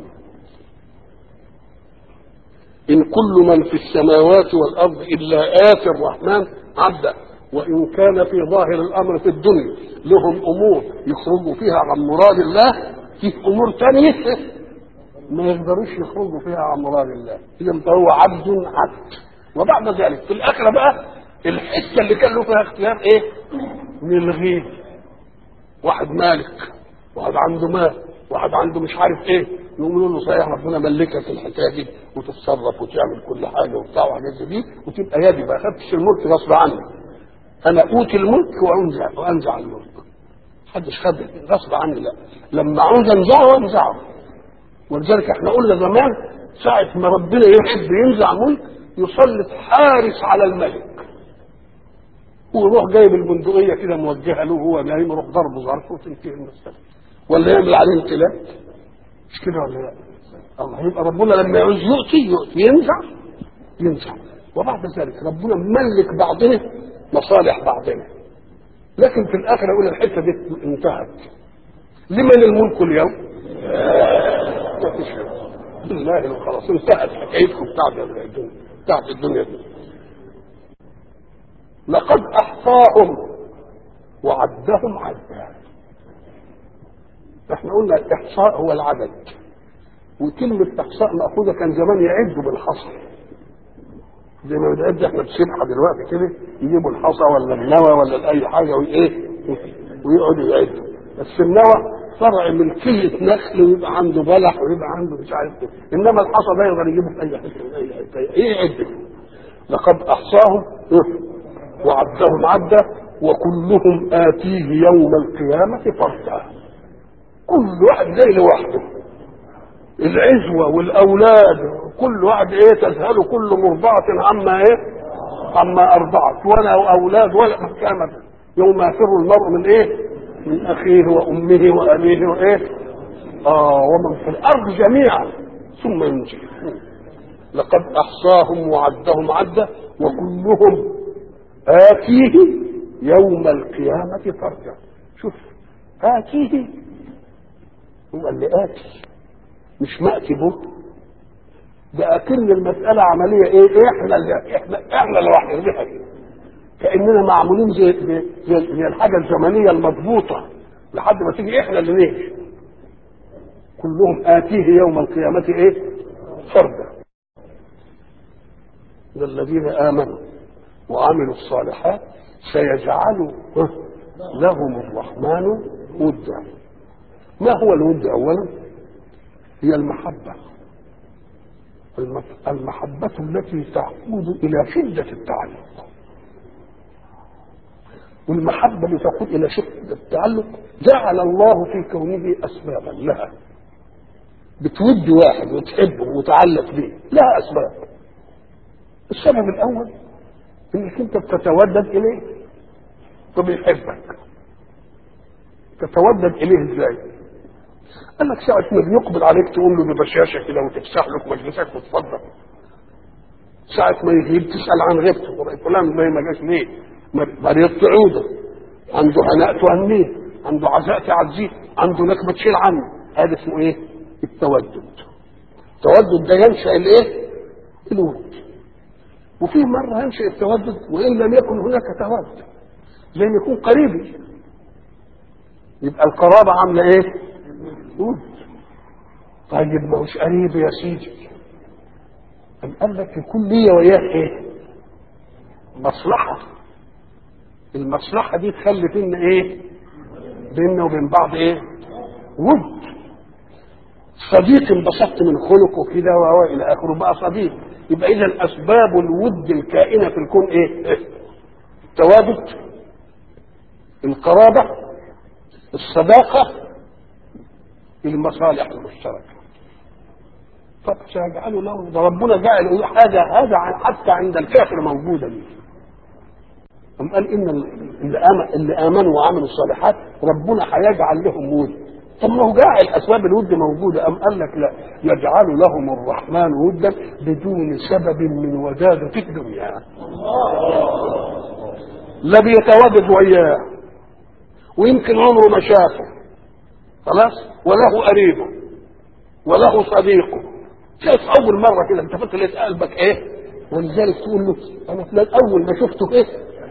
ان كل من في السماوات والارض الا اتي الرحمن عبدا وان كان في ظاهر الامر في الدنيا لهم امور يخرجوا فيها عن مراد الله في امور ثانيه ما يقدروش يخرجوا فيها عن مراد الله اذا فهو عبد عبد وبعد ذلك في الاخره بقى الحته اللي كان له فيها اختيار ايه؟ نلغيه واحد مالك واحد عنده مال واحد عنده مش عارف ايه يقولوا له صحيح ربنا ملكك الحكايه دي وتتصرف وتعمل كل حاجه وبتاع وحاجات زي دي وتبقى يدي ما خدتش الملك غصب عني انا اوتي الملك وانزع وانزع الملك محدش خد غصب عني لا لما عاوز انزعه انزعه ولذلك احنا قلنا زمان ساعة ما ربنا يحب ينزع ملك يسلط حارس على الملك ويروح جايب البندقية كده موجهة له وهو نايم يروح ضربه ظرف وتنتهي المسألة ولا يعمل عليه امتلاك مش كده ولا لا؟ الله يبقى ربنا لما يعوز يؤتي يؤتي ينزع ينزع وبعد ذلك ربنا ملك بعضنا مصالح بعضنا لكن في الاخر يقول الحته دي انتهت لمن الملك اليوم؟ لله خلاص انتهت حكايتكم بتاعت الدنيا بتاعت الدنيا دي لقد احصاهم وعدهم عدا احنا قلنا الاحصاء هو العدد وكلمة احصاء مأخوذة كان زمان يعدوا بالحصى زي ما بنعد احنا بسبحة دلوقتي كده يجيبوا الحصى ولا النوى ولا اي حاجة وايه ويقعدوا يعدوا بس النوى فرع ملكية نخل ويبقى عنده بلح ويبقى عنده مش عارف ايه انما الحصى ده يقدر يجيبه في اي حته من اي حته ايه يعد لقد احصاهم وعدهم عدا وكلهم آتيه يوم القيامة فردا كل واحد زي لوحده العزوة والأولاد كل واحد إيه تذهل كل مرضعة عما إيه عما أرضعت ولا أولاد ولا محكمة يوم يفر المرء من إيه من أخيه وأمه وأبيه وإيه آه ومن في الأرض جميعا ثم ينجي لقد أحصاهم وعدهم عدا وكلهم آتيه يوم القيامة فرجا شوف آتيه هو اللي آتي مش مأتي به ده أكن المسألة عملية إيه؟ إحنا اللي إحنا إحنا اللي راح نربحها كده كأننا معمولين زي زي, زي, زي الحاجة الزمنية المضبوطة لحد ما تيجي إحنا اللي نيجي كلهم آتيه يوم القيامة إيه؟ فردا الذين آمنوا وعملوا الصالحات سيجعل لهم الرحمن ودا ما هو الود اولا هي المحبه المحبه التي تعود الى شده التعلق والمحبه اللي تقود الى شده التعلق جعل الله في كونه اسبابا لها بتود واحد وتحبه وتعلق به لها اسباب السبب الاول انك انت بتتودد اليه فبيحبك تتودد اليه ازاي قال لك ساعة ما بيقبل عليك تقول له ببشاشة كده وتفسح له مجلسك وتفضل ساعة ما يجي تسأل عن غيبته فلان ما ما جاش ليه؟ مريض عوده عنده عناء تهنيه عنده عزاء تعزيه عنده نكبة تشيل عنه هذا اسمه ايه؟ التودد التودد ده ينشأ الايه؟ الود وفي مرة ينشأ التودد وإن لم يكن هناك تودد زي ما يكون قريبي يبقى القرابة عاملة ايه؟ ود طيب ما هوش قريب يا سيدي أم قال لك يكون ليا وياه ايه؟ مصلحة المصلحة دي تخلي بينا ايه؟ بيننا وبين بعض ايه؟ ود صديق انبسطت من خلقه كده وهو الى اخره بقى صديق يبقى اذا اسباب الود الكائنه في الكون ايه؟ التوابط القرابه الصداقه المصالح المشتركه طب سيجعله له ده ربنا جعل هذا هذا حتى عند الكافر موجودا أم قال إن اللي, آمن اللي آمنوا وعملوا الصالحات ربنا هيجعل لهم ود طب ما هو جاعل أسباب الود موجودة أم قال لك لا يجعل لهم الرحمن ودا بدون سبب من ودادة الدنيا لا بيتواجد وياه ويمكن عمره ما شافه خلاص وله قريبه وله صديقه شايف اول مره كده انت فاكر لقيت قلبك ايه ولذلك تقول له انا فلان اول ما شفته ايه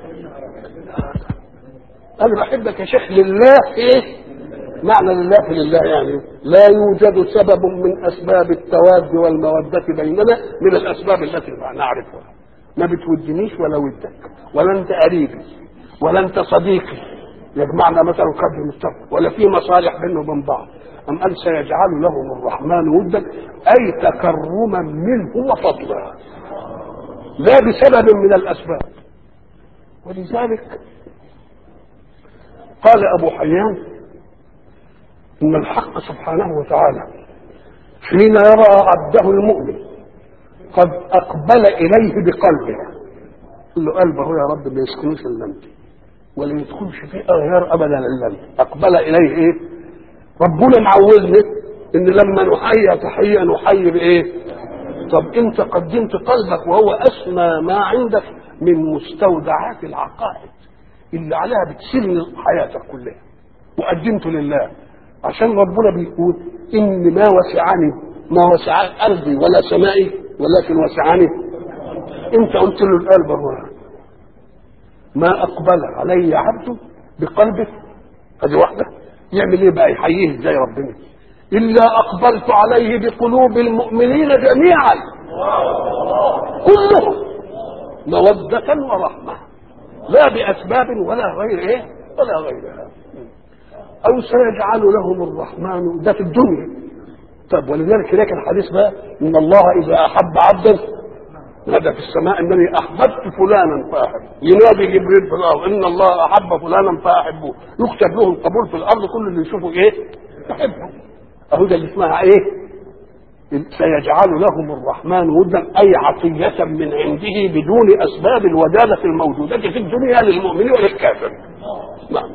انا بحبك يا شيخ لله ايه معنى لله في لله يعني لا يوجد سبب من اسباب التواد والموده بيننا من الاسباب التي نعرفها ما بتودنيش ولا ودك ولا انت قريبي ولا انت صديقي يجمعنا مثلا قدر مستقبل ولا في مصالح بينه وبين بعض أم قال سيجعل لهم الرحمن ودا أي تكرما منه وفضلا لا بسبب من الأسباب ولذلك قال أبو حيان إن الحق سبحانه وتعالى حين يرى عبده المؤمن قد أقبل إليه بقلبه قل له قلبه يا رب ما يسكنوش إلا أنت ولا يدخلش فيه غير أبدا إلا أنت أقبل إليه إيه ربنا معودنا ان لما نحيي تحيه نحيي بايه طب انت قدمت قلبك وهو اسمى ما عندك من مستودعات العقائد اللي عليها بتسن حياتك كلها وقدمته لله عشان ربنا بيقول ان ما وسعني ما وسع ارضي ولا سمائي ولكن وسعني انت قلت له القلب هو ما اقبل علي عبد بقلبه هذه واحده يعمل ايه بقى يحييه ازاي ربنا الا اقبلت عليه بقلوب المؤمنين جميعا كلهم مودة ورحمة لا بأسباب ولا غير ايه ولا غيرها أو سيجعل لهم الرحمن ده في الدنيا طب ولذلك هناك الحديث بقى إن الله إذا أحب عبدا نادى في السماء انني احببت فلانا فاحب ينادي جبريل في الارض ان الله احب فلانا فاحبه يكتب له القبول في الارض كل اللي يشوفه ايه يحبه اهو ده اللي اسمها ايه سيجعل لهم الرحمن ودا اي عطيه من عنده بدون اسباب الوداده الموجوده في الدنيا للمؤمن وللكافر نعم